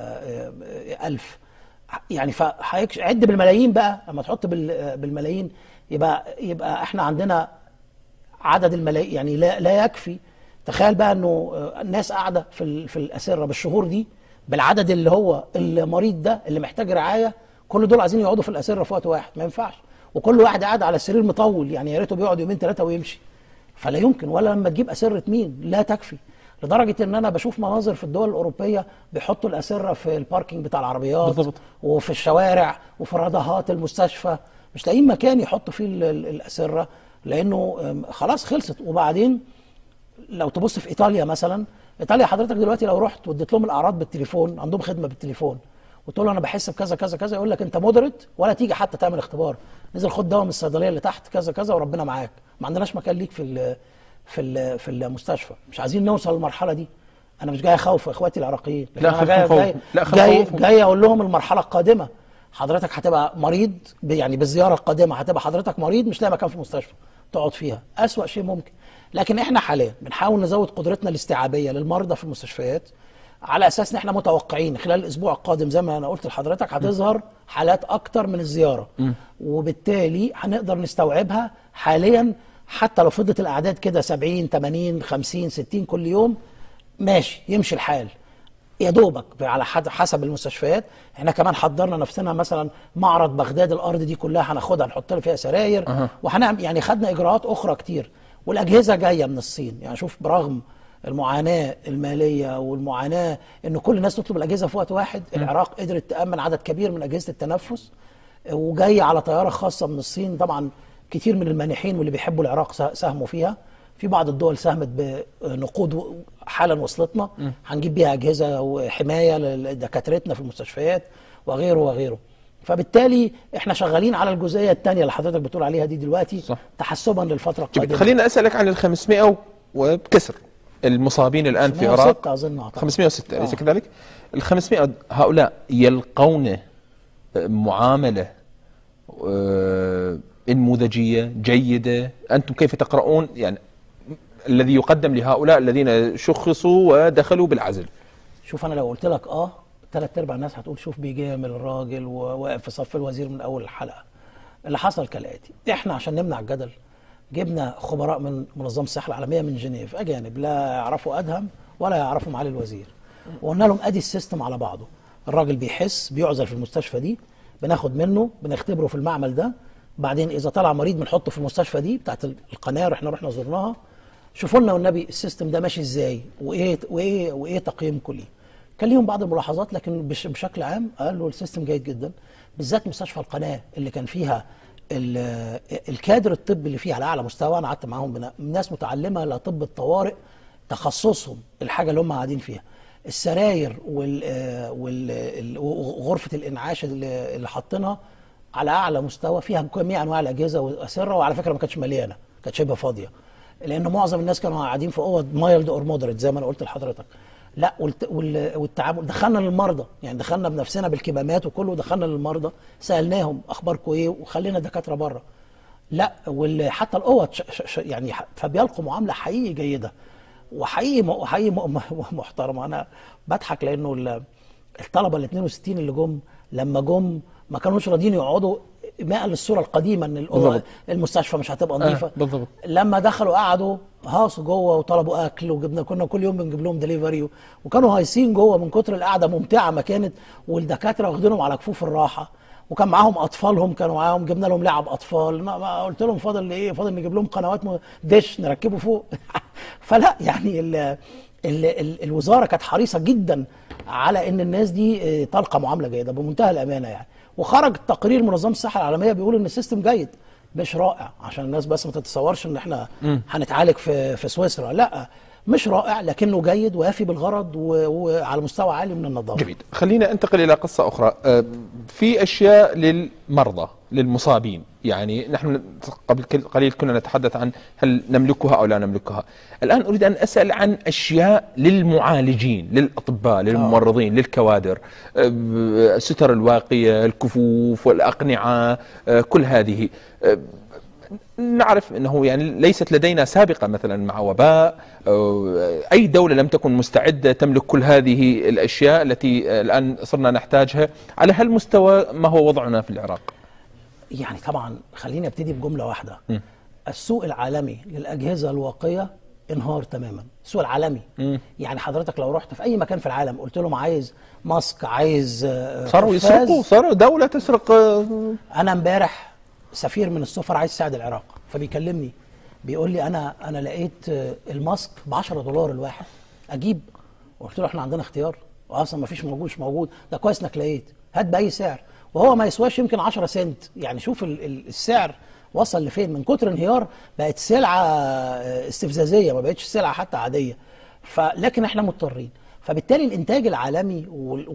آه، ألف يعني عد بالملايين بقى لما تحط بالملايين يبقى يبقى احنا عندنا عدد الملايين يعني لا, لا يكفي تخيل بقى انه الناس قاعده في في الاسره بالشهور دي بالعدد اللي هو المريض ده اللي محتاج رعايه كل دول عايزين يقعدوا في الاسره في وقت واحد ما ينفعش وكل واحد قاعد على السرير مطول يعني يا ريته بيقعد يومين ثلاثه ويمشي فلا يمكن ولا لما تجيب اسره مين لا تكفي لدرجه ان انا بشوف مناظر في الدول الاوروبيه بيحطوا الاسره في الباركينج بتاع العربيات بالضبط. وفي الشوارع وفي رضاهات المستشفى مش لاقيين مكان يحطوا فيه الاسره لانه خلاص خلصت وبعدين لو تبص في ايطاليا مثلا ايطاليا حضرتك دلوقتي لو رحت واديت لهم الاعراض بالتليفون عندهم خدمه بالتليفون وتقول له انا بحس بكذا كذا كذا يقول لك انت مودريت ولا تيجي حتى تعمل اختبار نزل خد دواء من الصيدليه اللي تحت كذا كذا وربنا معاك ما عندناش مكان ليك في في في المستشفى مش عايزين نوصل للمرحله دي انا مش جاي اخوف اخواتي العراقيين لا انا جاي جاي, لا جاي, جاي اقول لهم المرحله القادمه حضرتك هتبقى مريض يعني بالزياره القادمه هتبقى حضرتك مريض مش لاقي مكان في المستشفى تقعد فيها اسوا شيء ممكن لكن احنا حاليا بنحاول نزود قدرتنا الاستيعابيه للمرضى في المستشفيات على اساس ان احنا متوقعين خلال الاسبوع القادم زي ما انا قلت لحضرتك هتظهر حالات اكتر من الزياره وبالتالي هنقدر نستوعبها حاليا حتى لو فضلت الاعداد كده 70 80 50 60 كل يوم ماشي يمشي الحال يا دوبك على حسب المستشفيات احنا كمان حضرنا نفسنا مثلا معرض بغداد الارض دي كلها هناخدها نحط فيها سراير أه. وهنعمل يعني خدنا اجراءات اخرى كتير والاجهزه جايه من الصين يعني شوف برغم المعاناه الماليه والمعاناه ان كل الناس تطلب الاجهزه في وقت واحد العراق قدرت تامن عدد كبير من اجهزه التنفس وجاي على طياره خاصه من الصين طبعا كتير من المانحين واللي بيحبوا العراق ساهموا فيها في بعض الدول ساهمت بنقود حالا وصلتنا هنجيب بيها اجهزه وحمايه لدكاترتنا في المستشفيات وغيره وغيره فبالتالي احنا شغالين على الجزئيه الثانيه اللي حضرتك بتقول عليها دي دلوقتي صح. تحسبا للفتره القادمه خليني اسالك عن ال 500 وبكسر المصابين الان في العراق اظن 506 اليس آه. كذلك؟ ال 500 هؤلاء يلقون معامله آه، انموذجيه جيده انتم كيف تقرؤون يعني الذي يقدم لهؤلاء الذين شخصوا ودخلوا بالعزل شوف انا لو قلت لك اه ثلاث ارباع الناس هتقول شوف بيجامل الراجل وواقف في صف الوزير من اول الحلقه اللي حصل كالاتي احنا عشان نمنع الجدل جبنا خبراء من منظمه الصحه العالميه من جنيف اجانب لا يعرفوا ادهم ولا يعرفوا معالي الوزير وقلنا لهم ادي السيستم على بعضه الراجل بيحس بيعزل في المستشفى دي بناخد منه بنختبره في المعمل ده بعدين اذا طلع مريض بنحطه في المستشفى دي بتاعت القناه احنا رحنا زرناها شوفوا لنا والنبي السيستم ده ماشي ازاي وايه وايه وايه تقييمكم ليه كان ليهم بعض الملاحظات لكن بش بشكل عام قالوا السيستم جيد جدا بالذات مستشفى القناه اللي كان فيها ال- الكادر الطبي اللي فيه على اعلى مستوى انا قعدت معاهم بنا- ناس متعلمه لطب الطوارئ تخصصهم الحاجه اللي هم قاعدين فيها السراير وال آه، وال ال- وغرفه الانعاش اللي اللي حاطينها على اعلى مستوى فيها جميع انواع الاجهزه والاسره وعلى فكره ما كانتش مليانه كانت شبه فاضيه لان معظم الناس كانوا قاعدين في اوض مايلد اور مودريت زي ما انا قلت لحضرتك لا والت- وال- والتعامل دخلنا للمرضى يعني دخلنا بنفسنا بالكمامات وكله دخلنا للمرضى سالناهم اخباركم ايه وخلينا دكاتره بره لا وحتى الاوض ش- ش- ش- يعني ح- فبيلقوا معامله حقيقي جيده وحقيقي م- وحقيقي م- م- محترمه انا بضحك لانه ال- الطلبه ال 62 اللي جم لما جم ما كانوش راضيين يقعدوا ماء للصوره القديمه ان الأوضة- بالضبط. المستشفى مش هتبقى نظيفه بالضبط. لما دخلوا قعدوا هاصوا جوه وطلبوا اكل وجبنا كنا كل يوم بنجيب لهم دليفري وكانوا هايصين جوه من كتر القعده ممتعه ما كانت والدكاتره واخدينهم على كفوف الراحه وكان معاهم اطفالهم كانوا معاهم جبنا لهم لعب اطفال ما ما قلت لهم فاضل ايه فاضل نجيب لهم قنوات م- دش نركبه فوق فلا يعني ال ال ال الوزاره كانت حريصه جدا على ان الناس دي آه، تلقى معامله جيده بمنتهى الامانه يعني وخرج تقرير منظمه الصحه العالميه بيقول ان السيستم جيد مش رائع عشان الناس بس ما تتصورش ان احنا هنتعالج في في سويسرا لا مش رائع لكنه جيد ويفي بالغرض و- وعلى مستوى عالي من النظافه جميل خلينا انتقل الى قصه اخرى أه، في اشياء للمرضى للمصابين يعني نحن قبل كل- قليل كنا نتحدث عن هل نملكها او لا نملكها الان اريد ان اسال عن اشياء للمعالجين للاطباء للممرضين للكوادر أه، الستر الواقيه الكفوف والاقنعه أه، كل هذه أه، نعرف انه يعني ليست لدينا سابقه مثلا مع وباء أو اي دوله لم تكن مستعده تملك كل هذه الاشياء التي الان صرنا نحتاجها على هالمستوى ما هو وضعنا في العراق يعني طبعا خليني ابتدي بجمله واحده السوق العالمي للاجهزه الواقيه انهار تماما السوق العالمي يعني حضرتك لو رحت في اي مكان في العالم قلت لهم عايز ماسك عايز آه، صاروا قفاز، يسرقوا صاروا دوله تسرق آه، انا امبارح سفير من السفر عايز يساعد العراق فبيكلمني بيقول لي انا انا لقيت آه، الماسك ب 10 دولار الواحد اجيب قلت له احنا عندنا اختيار واصلا ما فيش موجود مش موجود ده كويس انك لقيت هات باي سعر وهو ما يسواش يمكن 10 سنت يعني شوف ال- ال- السعر وصل لفين من كتر انهيار بقت سلعه آه، استفزازيه ما بقتش سلعه حتى عاديه فلكن احنا مضطرين فبالتالي الانتاج العالمي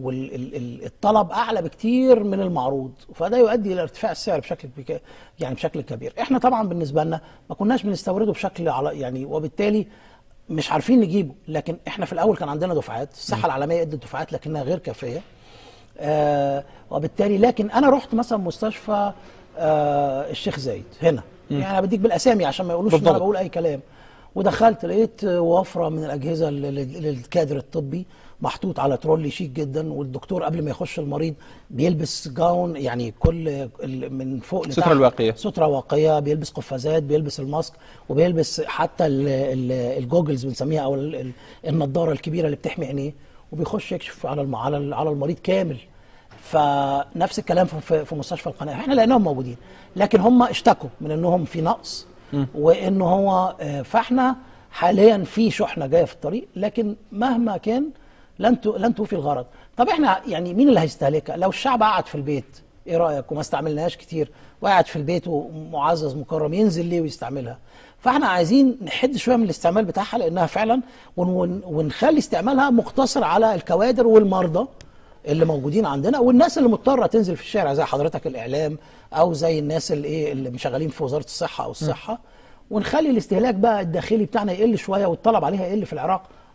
والطلب اعلى بكتير من المعروض فده يؤدي الى ارتفاع السعر بشكل بك- يعني بشكل كبير احنا طبعا بالنسبه لنا ما كناش بنستورده بشكل على يعني وبالتالي مش عارفين نجيبه لكن احنا في الاول كان عندنا دفعات الصحه العالميه ادت دفعات لكنها غير كافيه آه وبالتالي لكن انا رحت مثلا مستشفى آه الشيخ زايد هنا يعني انا بديك بالاسامي عشان ما يقولوش ان انا بالضبط. بقول اي كلام ودخلت لقيت وفره من الاجهزه لل- لل- للكادر الطبي محطوط على ترولي شيك جدا والدكتور قبل ما يخش المريض بيلبس جاون يعني كل ال- من فوق لتحت سترة الواقية. ستره واقيه بيلبس قفازات بيلبس الماسك وبيلبس حتى ال- ال- الجوجلز بنسميها او ال- ال- النضاره الكبيره اللي بتحمي عينيه وبيخش يكشف على الم- على ال- على المريض كامل فنفس الكلام في- في في مستشفى القناه احنا لقيناهم موجودين لكن هم اشتكوا من انهم في نقص وان هو آه، فاحنا حاليا في شحنه جايه في الطريق لكن مهما كان لن تو- لن توفي الغرض طب احنا يعني مين اللي هيستهلكها لو الشعب قعد في البيت ايه رايك وما استعملناهاش كتير وقاعد في البيت ومعزز مكرم ينزل ليه ويستعملها فاحنا عايزين نحد شويه من الاستعمال بتاعها لانها فعلا ون- ون- ونخلي استعمالها مقتصر على الكوادر والمرضى اللي موجودين عندنا والناس اللي مضطره تنزل في الشارع زي حضرتك الاعلام او زي الناس اللي ايه اللي مشغلين في وزاره الصحه او الصحه ونخلي الاستهلاك بقى الداخلي بتاعنا يقل شويه والطلب عليها يقل في العراق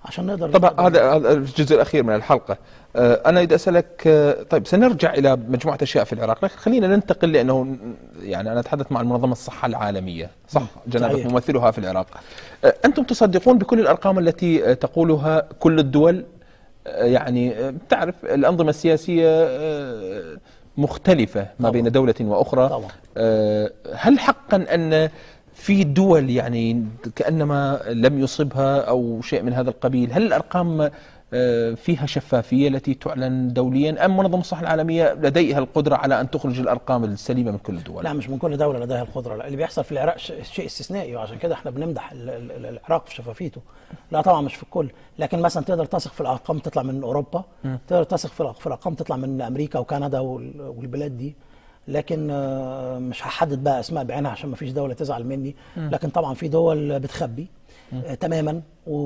عشان نقدر طبعا نقدر- هذا هذا الجزء الاخير من الحلقه آه، انا اريد اسالك آه، طيب سنرجع الى مجموعه اشياء في العراق لكن خلينا ننتقل لانه يعني انا اتحدث مع منظمه الصحه العالميه صح جنابك صحيح. ممثلها في العراق آه، انتم تصدقون بكل الارقام التي آه، تقولها كل الدول آه، يعني آه، تعرف الانظمه السياسيه آه، مختلفه ما طبعاً. بين دوله واخرى طبعاً. آه، هل حقا ان في دول يعني كانما لم يصبها او شيء من هذا القبيل، هل الارقام آه، فيها شفافيه التي تعلن دوليا ام منظمه الصحه العالميه لديها القدره على ان تخرج الارقام السليمه من كل الدول؟ لا مش من كل دوله لديها القدره لا اللي بيحصل في العراق ش- شيء استثنائي وعشان كده احنا بنمدح ال- ال- ال- العراق في شفافيته لا طبعا مش في الكل لكن مثلا تقدر تثق في الارقام تطلع من اوروبا تقدر تثق في الأ- في الارقام تطلع من امريكا وكندا وال- والبلاد دي لكن آه، مش هحدد بقى اسماء بعينها عشان ما فيش دوله تزعل مني لكن طبعا في دول بتخبي آه، تماما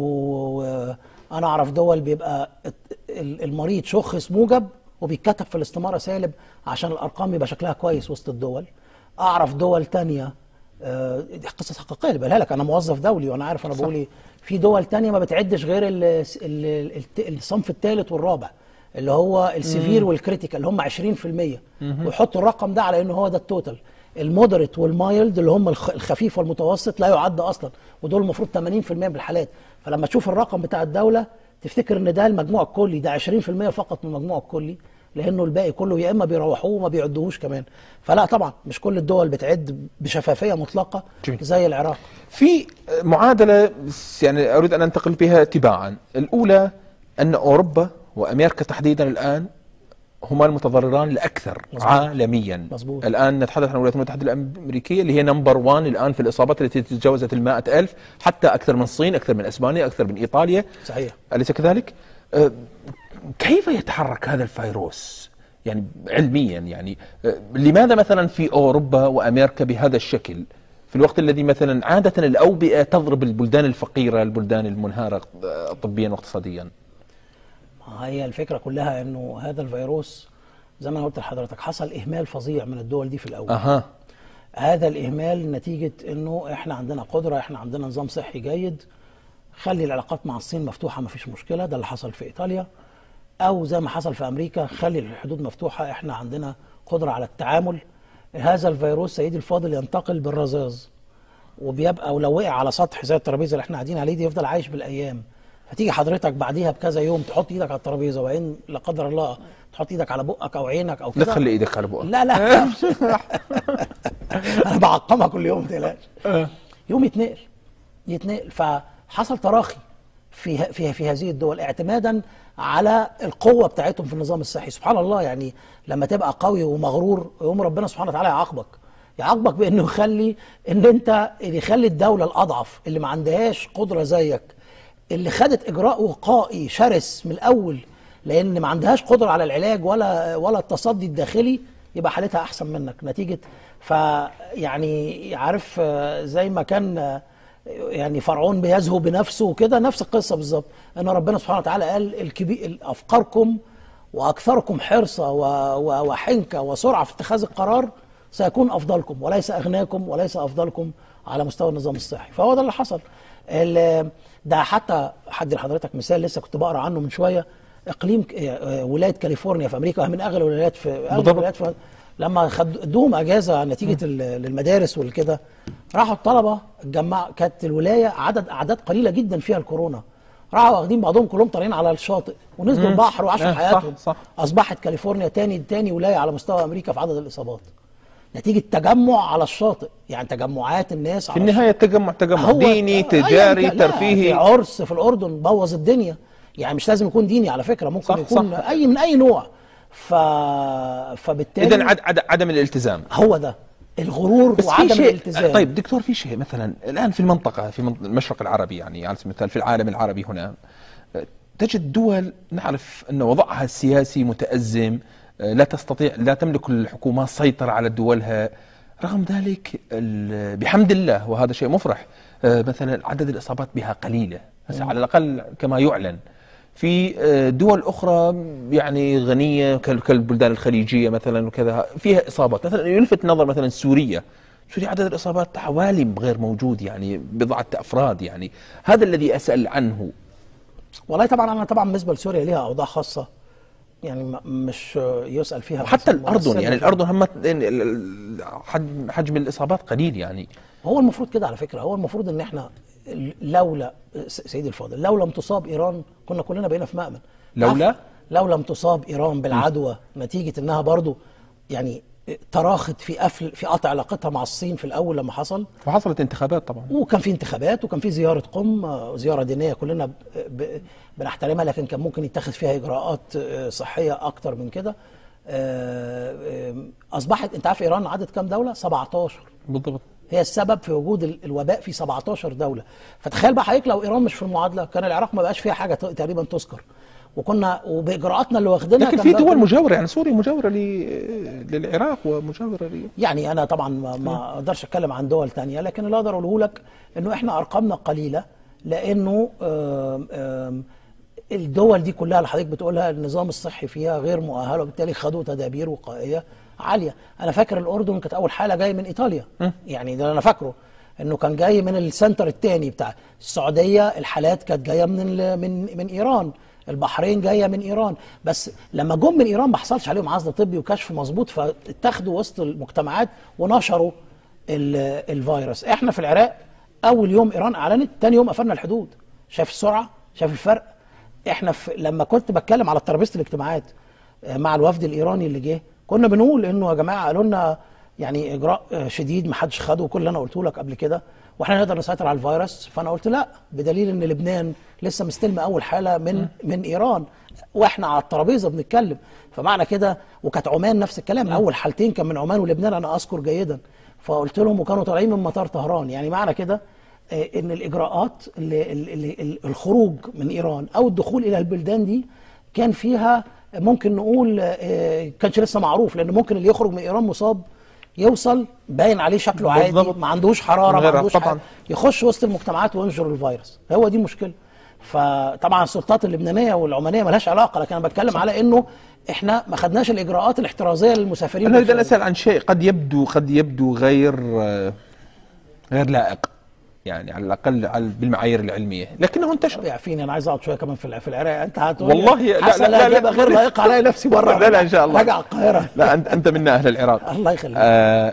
وانا اعرف دول بيبقى الت- ال- المريض شخص موجب وبيتكتب في الاستماره سالب عشان الارقام يبقى شكلها كويس وسط الدول اعرف دول تانية آه، دي قصص حقيقيه اللي بقولها لك انا موظف دولي وانا عارف انا بقول ايه في دول تانية ما بتعدش غير ال- ال- الت- الصنف الثالث والرابع اللي هو السيفير والكريتيكال اللي هم 20% ويحطوا الرقم ده على انه هو ده التوتال المودريت والمايلد اللي هم الخ- الخفيف والمتوسط لا يعد اصلا ودول المفروض 80% من الحالات فلما تشوف الرقم بتاع الدوله تفتكر ان ده المجموع الكلي ده 20% فقط من المجموع الكلي لانه الباقي كله يا اما بيروحوه وما بيعدوهوش كمان فلا طبعا مش كل الدول بتعد بشفافيه مطلقه جميل. زي العراق في معادله يعني اريد ان انتقل بها تباعا، الاولى ان اوروبا وامريكا تحديدا الان هما المتضرران الاكثر مظبوط. عالميا مظبوط. الان نتحدث عن الولايات المتحده الامريكيه اللي هي نمبر 1 الان في الاصابات التي تجاوزت ال ألف حتى اكثر من الصين اكثر من اسبانيا اكثر من ايطاليا صحيح اليس كذلك؟ أه، كيف يتحرك هذا الفيروس؟ يعني علميا يعني أه، لماذا مثلا في اوروبا وامريكا بهذا الشكل؟ في الوقت الذي مثلا عاده الاوبئه تضرب البلدان الفقيره، البلدان المنهاره أه، طبيا واقتصاديا. ما هي الفكره كلها انه هذا الفيروس زي ما انا قلت لحضرتك حصل اهمال فظيع من الدول دي في الاول اها هذا الإهمال نتيجة أنه إحنا عندنا قدرة إحنا عندنا نظام صحي جيد خلي العلاقات مع الصين مفتوحة مفيش مشكلة ده اللي حصل في إيطاليا أو زي ما حصل في أمريكا خلي الحدود مفتوحة إحنا عندنا قدرة على التعامل هذا الفيروس سيدي الفاضل ينتقل بالرذاذ وبيبقى ولو وقع على سطح زي الترابيزه اللي احنا قاعدين عليه دي يفضل عايش بالايام فتيجي حضرتك بعديها بكذا يوم تحط ايدك على الترابيزه وبعدين لا قدر الله تحط ايدك على بقك او عينك او لا كده تخلي ايدك على بقك لا لا انا بعقمها كل يوم ما تقلقش يوم يتنقل يتنقل فحصل تراخي في ه- في في هذه الدول اعتمادا على القوه بتاعتهم في النظام الصحي سبحان الله يعني لما تبقى قوي ومغرور يقوم ربنا سبحانه وتعالى يعاقبك يعاقبك بانه يخلي ان انت يخلي الدوله الاضعف اللي ما عندهاش قدره زيك اللي خدت اجراء وقائي شرس من الاول لان ما عندهاش قدره على العلاج ولا ولا التصدي الداخلي يبقى حالتها احسن منك نتيجه فيعني عارف آه، زي ما كان آه، يعني فرعون بيزهو بنفسه وكده نفس القصه بالظبط ان ربنا سبحانه وتعالى قال الكبير افقركم واكثركم حرصا و- و- وحنكه وسرعه في اتخاذ القرار سيكون افضلكم وليس اغناكم وليس افضلكم على مستوى النظام الصحي فهو ده اللي حصل ال- ده حتى حد لحضرتك مثال لسه كنت بقرا عنه من شويه اقليم ك- آه، ولايه كاليفورنيا في امريكا من اغلى الولايات في اغلى بالضبط. الولايات في لما خد ادوهم اجازه نتيجه ال- للمدارس والكده راحوا الطلبه اتجمع كانت الولايه عدد اعداد قليله جدا فيها الكورونا راحوا واخدين بعضهم كلهم طالعين على الشاطئ ونزلوا البحر وعاشوا آه، حياتهم صح، صح. اصبحت كاليفورنيا تاني تاني ولايه على مستوى امريكا في عدد الاصابات نتيجه تجمع على الشاطئ يعني تجمعات الناس في على النهايه التجمع تجمع هو- ديني أياً تجاري كان- لا، في ترفيهي عرس في الاردن بوظ الدنيا يعني مش لازم يكون ديني على فكره ممكن صح، يكون صح. اي من اي نوع ف فبالتالي اذا عد عد عدم الالتزام هو ده الغرور بس وعدم في شيء الالتزام طيب دكتور في شيء مثلا الان في المنطقه في منط- المشرق العربي يعني على سبيل المثال في العالم العربي هنا آه، تجد دول نعرف ان وضعها السياسي متازم آه، لا تستطيع لا تملك الحكومات سيطره على دولها رغم ذلك ال- بحمد الله وهذا شيء مفرح آه، مثلا عدد الاصابات بها قليله هسه على الاقل كما يعلن في آه، دول اخرى يعني غنيه كال- كالبلدان الخليجيه مثلا وكذا فيها اصابات مثلا يلفت نظر مثلا سوريا سوريا عدد الاصابات حوالي غير موجود يعني بضعه افراد يعني هذا الذي اسال عنه والله طبعا انا طبعا بالنسبه لسوريا ليها اوضاع خاصه يعني م- مش يسال فيها حتى مثلاً الاردن ممثل يعني ولا- الاردن هم ال- ال- حجم حجم الاصابات قليل يعني هو المفروض كده على فكره هو المفروض ان احنا لولا س- سيدي الفاضل لو لم تصاب ايران كنا كلنا بقينا في مأمن لولا؟ عفوا، لو لم تصاب ايران بالعدوى نتيجه انها برضو يعني تراخت في قفل في قطع علاقتها مع الصين في الاول لما حصل وحصلت انتخابات طبعا وكان في انتخابات وكان في زياره قم آه، زياره دينيه كلنا ب- ب- بنحترمها لكن كان ممكن يتخذ فيها اجراءات آه، صحيه اكتر من كده آه، آه، اصبحت انت عارف ايران عدد كام دوله 17 بالضبط هي السبب في وجود ال- الوباء في 17 دوله فتخيل بقى حضرتك لو ايران مش في المعادله كان العراق ما بقاش فيها حاجه ت- تقريبا تذكر وكنا وباجراءاتنا اللي واخدينها لكن كان في ده- دول مجاوره يعني سوريا مجاوره ل- للعراق ومجاوره ل يعني انا طبعا ما, ما اقدرش اتكلم عن دول تانية لكن اللي اقدر اقوله لك انه احنا ارقامنا قليله لانه آم، آم، الدول دي كلها اللي حضرتك بتقولها النظام الصحي فيها غير مؤهل وبالتالي خدوا تدابير وقائيه عاليه انا فاكر الاردن كانت اول حاله جايه من ايطاليا يعني ده انا فاكره انه كان جاي من السنتر الثاني بتاع السعوديه الحالات كانت جايه من ال- من من ايران البحرين جايه من ايران بس لما جم من ايران ما حصلش عليهم عزل طبي وكشف مظبوط فاتخذوا وسط المجتمعات ونشروا ال- الفيروس احنا في العراق اول يوم ايران اعلنت تاني يوم قفلنا الحدود شايف السرعه شايف الفرق احنا في لما كنت بتكلم على ترابيزه الاجتماعات آه، مع الوفد الايراني اللي جه كنا بنقول انه يا جماعه قالوا لنا يعني اجراء آه، شديد ما حدش خده كل اللي انا قلته لك قبل كده واحنا نقدر نسيطر على الفيروس فانا قلت لا بدليل ان لبنان لسه مستلمه اول حاله من من ايران واحنا على الترابيزه بنتكلم فمعنى كده وكانت عمان نفس الكلام اول حالتين كان من عمان ولبنان انا اذكر جيدا فقلت لهم وكانوا طالعين من مطار طهران يعني معنى كده آه، ان الاجراءات اللي اللي اللي الخروج من ايران او الدخول الى البلدان دي كان فيها ممكن نقول آه، كانش لسه معروف لان ممكن اللي يخرج من ايران مصاب يوصل باين عليه شكله عادي بالضبط. ما عندوش حراره من غير- ما عندوش طبعاً. حاجة. يخش وسط المجتمعات وينشر الفيروس هو دي مشكله فطبعا السلطات اللبنانيه والعمانيه ملهاش علاقه لكن انا بتكلم على انه احنا ما خدناش الاجراءات الاحترازيه للمسافرين انا اريد ان بالفعل. اسال عن شيء قد يبدو قد يبدو غير آه، غير لائق يعني على الاقل على- بالمعايير العلميه لكنه انتشر يعفيني انا عايز اقعد شويه كمان في الع- في العراق انت هتقول والله لا- لا- لا- لا- لا غير لائقه عليا نفسي بره لا لا ان شاء الله راجع القاهره لا انت انت منا اهل العراق الله يخليك آه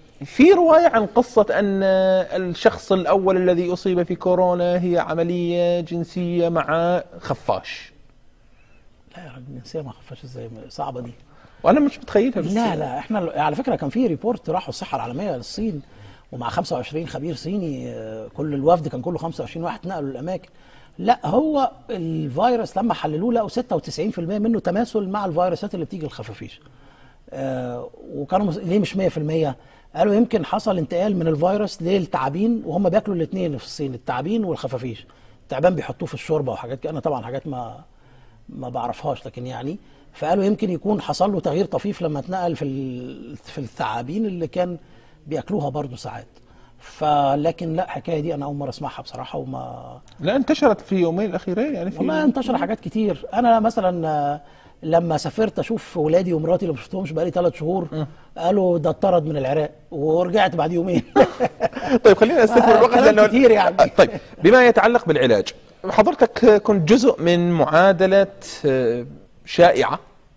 في روايه عن قصه ان الشخص الاول الذي اصيب في كورونا هي عمليه جنسيه مع خفاش لا يا راجل الجنسيه ما خفاش ازاي صعبه دي وانا مش متخيلها بس لا لا احنا على فكره كان في ريبورت راحوا الصحه العالميه للصين ومع 25 خبير صيني آه، كل الوفد كان كله 25 واحد نقلوا الاماكن لا هو الفيروس لما حللوه لقوا 96% منه تماثل مع الفيروسات اللي بتيجي الخفافيش آه وكانوا مس- ليه مش 100% قالوا يمكن حصل انتقال من الفيروس للتعابين وهم بياكلوا الاثنين في الصين التعابين والخفافيش التعبان بيحطوه في الشوربه وحاجات كده انا طبعا حاجات ما ما بعرفهاش لكن يعني فقالوا يمكن يكون حصل له تغيير طفيف لما اتنقل في ال- في الثعابين اللي كان بياكلوها برضه ساعات فلكن لا الحكايه دي انا اول مره اسمعها بصراحه وما لا انتشرت في يومين الاخيرين يعني في والله انتشر حاجات كتير انا مثلا آه، لما سافرت اشوف ولادي ومراتي اللي ما شفتهمش بقالي ثلاث شهور قالوا ده اتطرد من العراق ورجعت بعد يومين طيب خلينا نستثمر آه، الوقت كلام لانه كتير يعني. طيب بما يتعلق بالعلاج حضرتك كنت جزء من معادله آه، شائعه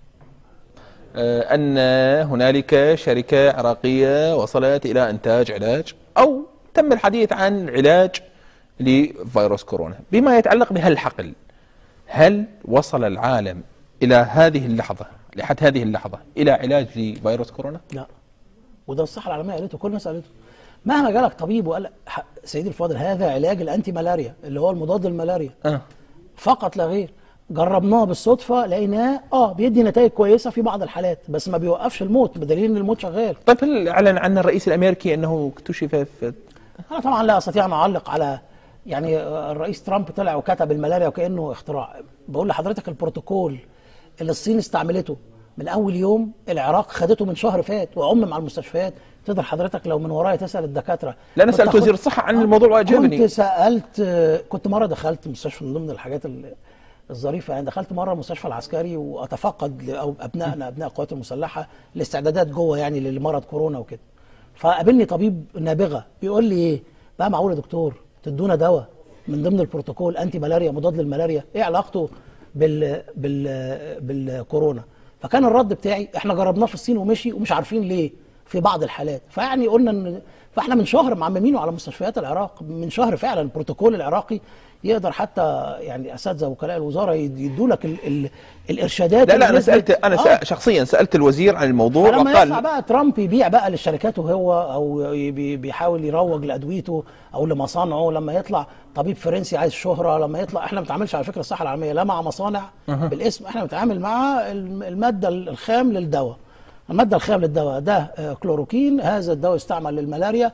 آه، ان هنالك شركه عراقيه وصلت الى انتاج علاج او تم الحديث عن علاج لفيروس كورونا بما يتعلق بهالحقل هل وصل العالم الى هذه اللحظه لحد هذه اللحظه الى علاج لفيروس كورونا لا وده الصحه العالميه قالته كل الناس قالته مهما جالك طبيب وقال ح- سيدي الفاضل هذا علاج الانتي ملاريا اللي هو المضاد للملاريا آه. فقط لا غير جربناه بالصدفه لقيناه اه بيدي نتائج كويسه في بعض الحالات بس ما بيوقفش الموت بدليل ان الموت شغال طيب هل اعلن عن الرئيس الامريكي انه اكتشف في انا طبعا لا استطيع ان اعلق على يعني الرئيس ترامب طلع وكتب الملاريا وكانه اختراع بقول لحضرتك البروتوكول اللي الصين استعملته من اول يوم العراق خدته من شهر فات وعمم على المستشفيات تقدر حضرتك لو من ورايا تسال الدكاتره لا، أنا كنت سألت أخد- وزير الصحة عن الموضوع وأجابني. كنت سالت كنت مره دخلت مستشفى من ضمن الحاجات ال- الظريفه يعني دخلت مره المستشفى العسكري واتفقد ل- او ابنائنا ابناء القوات المسلحه الاستعدادات جوه يعني لمرض كورونا وكده فقابلني طبيب نابغه بيقول لي ايه بقى معقول يا دكتور تدونا دواء من ضمن البروتوكول انتي ملاريا مضاد للملاريا ايه علاقته بال بال بالكورونا فكان الرد بتاعي احنا جربناه في الصين ومشي ومش عارفين ليه في بعض الحالات فيعني قلنا ان فاحنا من شهر معممينه على مستشفيات العراق من شهر فعلا البروتوكول العراقي يقدر حتى يعني اساتذه وكلاء الوزاره يدوا لك ال ال الارشادات لا لا انا اللي سالت نزلت. انا آه. آه. شخصيا سالت الوزير عن الموضوع فلما وقال يطلع بقى ترامب يبيع بقى للشركات وهو او بي- بيحاول يروج لادويته او لمصانعه لما يطلع طبيب فرنسي عايز شهره لما يطلع احنا ما بنتعاملش على فكره الصحه العالميه لا مع مصانع بالاسم احنا بنتعامل مع الم- الماده الخام للدواء الماده الخام للدواء ده آه، كلوروكين هذا الدواء يستعمل للملاريا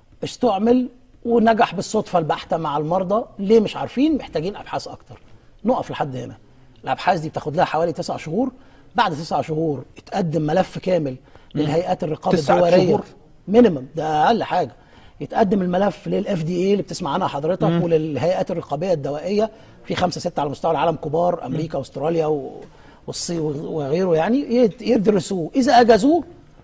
استعمل ونجح بالصدفه البحته مع المرضى ليه مش عارفين محتاجين ابحاث اكتر نقف لحد هنا الابحاث دي بتاخد لها حوالي تسع شهور بعد تسع شهور يتقدم ملف كامل للهيئات الرقابه تسعة الدوليه شهور؟ مينيمم ده اقل حاجه يتقدم الملف للاف دي اي اللي بتسمع عنها حضرتك وللهيئات الرقابيه الدوائيه في خمسه سته على مستوى العالم كبار امريكا واستراليا و- والصين وغيره يعني يد- يدرسوه اذا اجازوه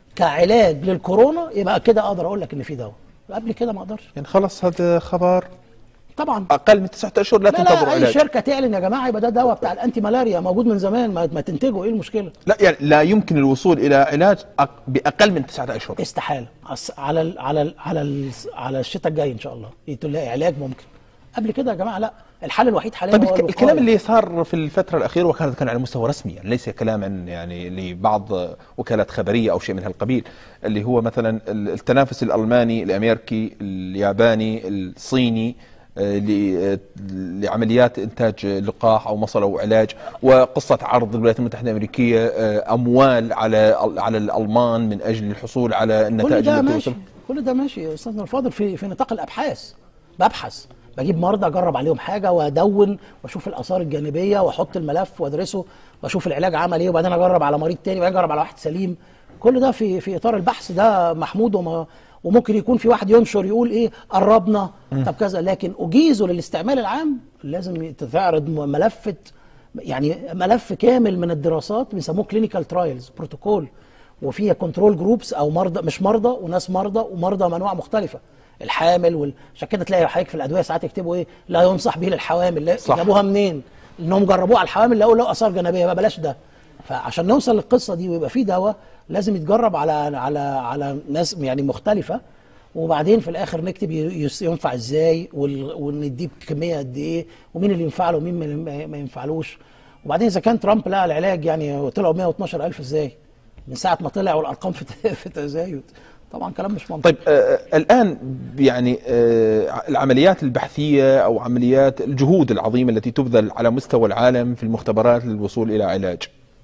كعلاج للكورونا يبقى كده اقدر اقول لك ان في دواء قبل كده ما اقدرش يعني خلص هذا خبر طبعا اقل من تسعة اشهر لا, لا تنتظروا لا اي علاج شركه تعلن يا جماعه يبقى ده دواء بتاع الانتي ملاريا موجود من زمان ما, ما تنتجه ايه المشكله لا يعني لا يمكن الوصول الى علاج أق- باقل من تسعة اشهر استحاله عس- على ال على ال على ال على الشتاء الجاي ان شاء الله تلاقي علاج ممكن قبل كده يا جماعه لا الحل الوحيد حاليا طيب هو الك- الوقاية. الكلام اللي صار في الفترة الأخيرة وكان كان على مستوى رسمي يعني ليس كلاما يعني لبعض وكالات خبرية أو شيء من هالقبيل اللي هو مثلا ال- التنافس الألماني الأمريكي الياباني الصيني آه، ل- آه، لعمليات إنتاج لقاح أو مصل أو علاج وقصة عرض الولايات المتحدة الأمريكية آه، أموال على على الألمان من أجل الحصول على كل النتائج ده التي ماشي وصل- كل ده ماشي يا استاذنا الفاضل في في نطاق الابحاث ببحث بجيب مرضى اجرب عليهم حاجه وادون واشوف الاثار الجانبيه واحط الملف وادرسه واشوف العلاج عمل ايه وبعدين اجرب على مريض تاني وبعدين اجرب على واحد سليم كل ده في في اطار البحث ده محمود وما وممكن يكون في واحد ينشر يقول ايه قربنا طب كذا لكن اجيزه للاستعمال العام لازم تعرض ملف يعني ملف كامل من الدراسات بيسموه كلينيكال ترايلز بروتوكول وفيها كنترول جروبس او مرضى مش مرضى وناس مرضى ومرضى من انواع مختلفه الحامل وال... عشان كده تلاقي حضرتك في الادويه ساعات يكتبوا ايه لا ينصح به للحوامل لا صح. جابوها منين؟ انهم جربوها على الحوامل لقوا له اثار جانبيه بقى بلاش ده فعشان نوصل للقصه دي ويبقى في دواء لازم يتجرب على على على ناس يعني مختلفه وبعدين في الاخر نكتب ي- يس- ينفع ازاي وال- ونديه بكميه قد ايه ومين اللي ينفع له ومين ما- ما ينفعلوش وبعدين اذا كان ترامب لقى العلاج يعني طلعوا 112 الف ازاي من ساعه ما طلع والارقام في ت- في تزايد طبعا كلام مش منطقي طيب آه الآن يعني آه العمليات البحثية أو عمليات الجهود العظيمة التي تبذل على مستوى العالم في المختبرات للوصول إلى علاج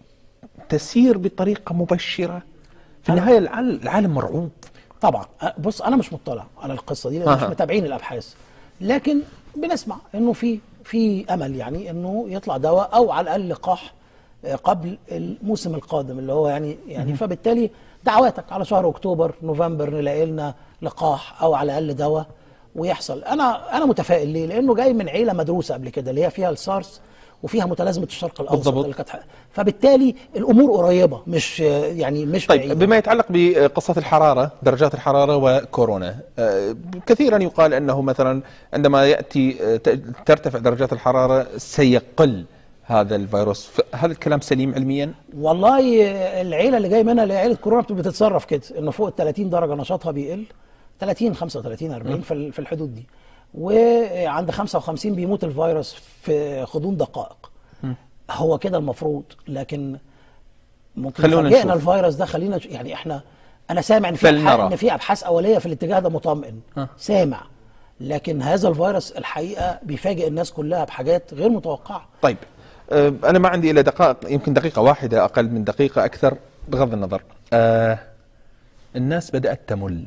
تسير بطريقة مبشرة في النهاية العالم, العالم مرعوب طبعا أه، بص انا مش مطلع على القصه دي لان مش أها. متابعين الابحاث لكن بنسمع انه في في امل يعني انه يطلع دواء او على الاقل لقاح آه، قبل الموسم القادم اللي هو يعني يعني فبالتالي دعواتك على شهر اكتوبر نوفمبر نلاقي لنا لقاح او على الاقل دواء ويحصل انا انا متفائل ليه؟ لانه جاي من عيله مدروسه قبل كده اللي هي فيها السارس وفيها متلازمه الشرق الاوسط بالضبط. اللي كانت فبالتالي الامور قريبه مش آه، يعني مش طيب بعيدة. بما يتعلق بقصة الحرارة درجات الحرارة وكورونا آه، كثيرا يقال أنه مثلا عندما يأتي آه، ت- ترتفع درجات الحرارة سيقل هذا الفيروس ف- هذا الكلام سليم علميا والله العيله اللي جاي منها اللي هي عيله كورونا بتبقى بتتصرف كده انه فوق ال 30 درجه نشاطها بيقل 30 35 40 في ال- في الحدود دي وعند 55 بيموت الفيروس في غضون دقائق هو كده المفروض لكن ممكن خلونا يفاجئنا نشوف. الفيروس ده خلينا نش- يعني احنا انا سامع ان في فلنرى. أبحاث ان في ابحاث اوليه في الاتجاه ده مطمئن ها. سامع لكن هذا الفيروس الحقيقه بيفاجئ الناس كلها بحاجات غير متوقعه طيب آه، أنا ما عندي إلا دقائق يمكن دقيقة واحدة أقل من دقيقة أكثر بغض النظر آه، الناس بدأت تمل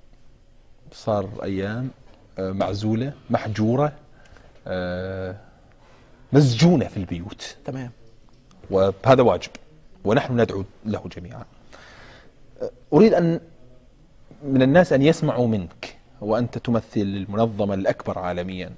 صار أيام آه، معزولة محجورة آه، مسجونة في البيوت تمام وهذا واجب ونحن ندعو له جميعا أريد أن من الناس أن يسمعوا منك وأنت تمثل المنظمة الأكبر عالميا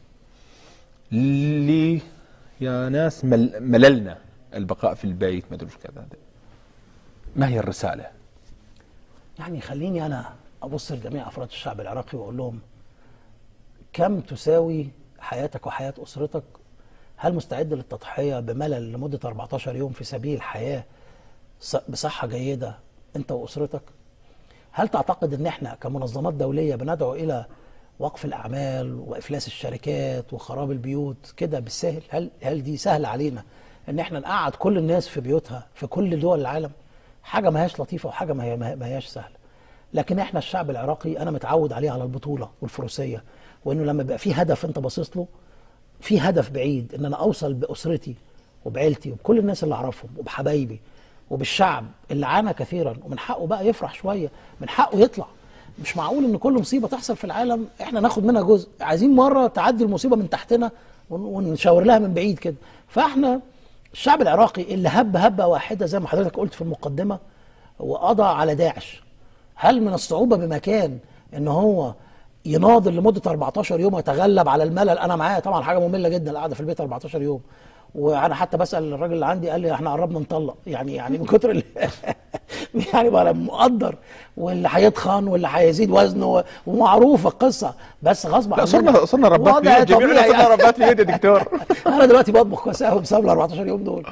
اللي يا ناس مل مللنا البقاء في البيت ما أدري إيش كذا ما هي الرسالة؟ يعني خليني انا ابص لجميع افراد الشعب العراقي واقول لهم كم تساوي حياتك وحياه اسرتك هل مستعد للتضحيه بملل لمده 14 يوم في سبيل حياه ص- بصحه جيده انت واسرتك هل تعتقد ان احنا كمنظمات دوليه بندعو الى وقف الاعمال وافلاس الشركات وخراب البيوت كده بالسهل هل هل دي سهله علينا ان احنا نقعد كل الناس في بيوتها في كل دول العالم حاجه ما هياش لطيفه وحاجه ما هي ما هياش سهله لكن احنا الشعب العراقي انا متعود عليه على البطوله والفروسيه وانه لما بيبقى في هدف انت باصص له في هدف بعيد ان انا اوصل باسرتي وبعيلتي وبكل الناس اللي اعرفهم وبحبايبي وبالشعب اللي عانى كثيرا ومن حقه بقى يفرح شويه من حقه يطلع مش معقول ان كل مصيبه تحصل في العالم احنا ناخد منها جزء عايزين مره تعدي المصيبه من تحتنا ون- ونشاور لها من بعيد كده فاحنا الشعب العراقي اللي هب هبه واحده زي ما حضرتك قلت في المقدمه وقضى على داعش هل من الصعوبه بمكان ان هو يناضل لمده 14 يوم ويتغلب على الملل انا معايا طبعا حاجه ممله جدا القعده في البيت 14 يوم وانا حتى بسال الراجل اللي عندي قال لي احنا قربنا نطلق يعني يعني من كتر ال- يعني بقى مقدر واللي هيتخن واللي هيزيد وزنه و- ومعروفه القصه بس غصب لا عننا صرنا صرنا ربات وضع بيوت جميعنا طبيعي صرنا يعني. ربات بيوت يا دكتور انا دلوقتي بطبخ كويس قوي بسبب ال 14 يوم دول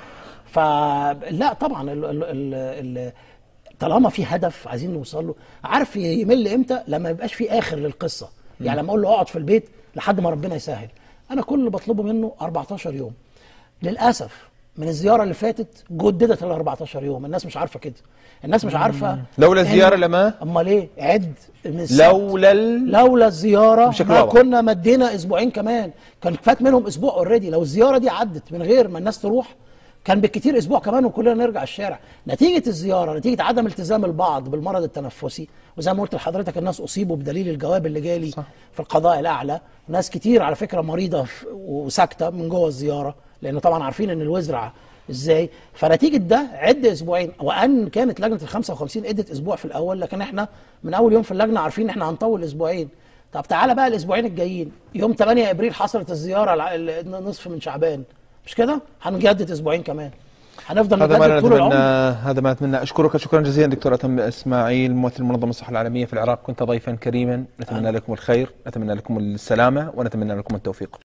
فلا طبعا ال ال ال ال طالما في هدف عايزين نوصل له عارف يمل امتى لما يبقاش في اخر للقصه يعني لما اقول له اقعد في البيت لحد ما ربنا يسهل انا كل اللي بطلبه منه 14 يوم للاسف من الزياره اللي فاتت جددت ال 14 يوم الناس مش عارفه كده الناس مش عارفه لولا إن- الزيارة لما؟ امال ايه عد من السبت. لولا ال... لولا الزياره بشكل ما واضح. كنا مدينا اسبوعين كمان كان فات منهم اسبوع اوريدي لو الزياره دي عدت من غير ما الناس تروح كان بالكتير اسبوع كمان وكلنا نرجع الشارع نتيجه الزياره نتيجه عدم التزام البعض بالمرض التنفسي وزي ما قلت لحضرتك الناس اصيبوا بدليل الجواب اللي جالي صح. في القضاء الاعلى ناس كتير على فكره مريضه ف- وساكته من جوه الزياره لان طبعا عارفين ان الوزرع ازاي فنتيجه ده عد اسبوعين وان كانت لجنه ال 55 ادت اسبوع في الاول لكن احنا من اول يوم في اللجنه عارفين ان احنا هنطول اسبوعين طب تعالى بقى الاسبوعين الجايين يوم 8 ابريل حصلت الزياره الع- ال- نصف من شعبان مش كده هنجدد اسبوعين كمان هنفضل هذا ما نجدد طول نتمنى العمر هذا ما نتمنى اشكرك شكرا جزيلا دكتور اتم اسماعيل ممثل منظمه الصحه العالميه في العراق كنت ضيفا كريما نتمنى لكم الخير نتمنى لكم السلامه ونتمنى لكم التوفيق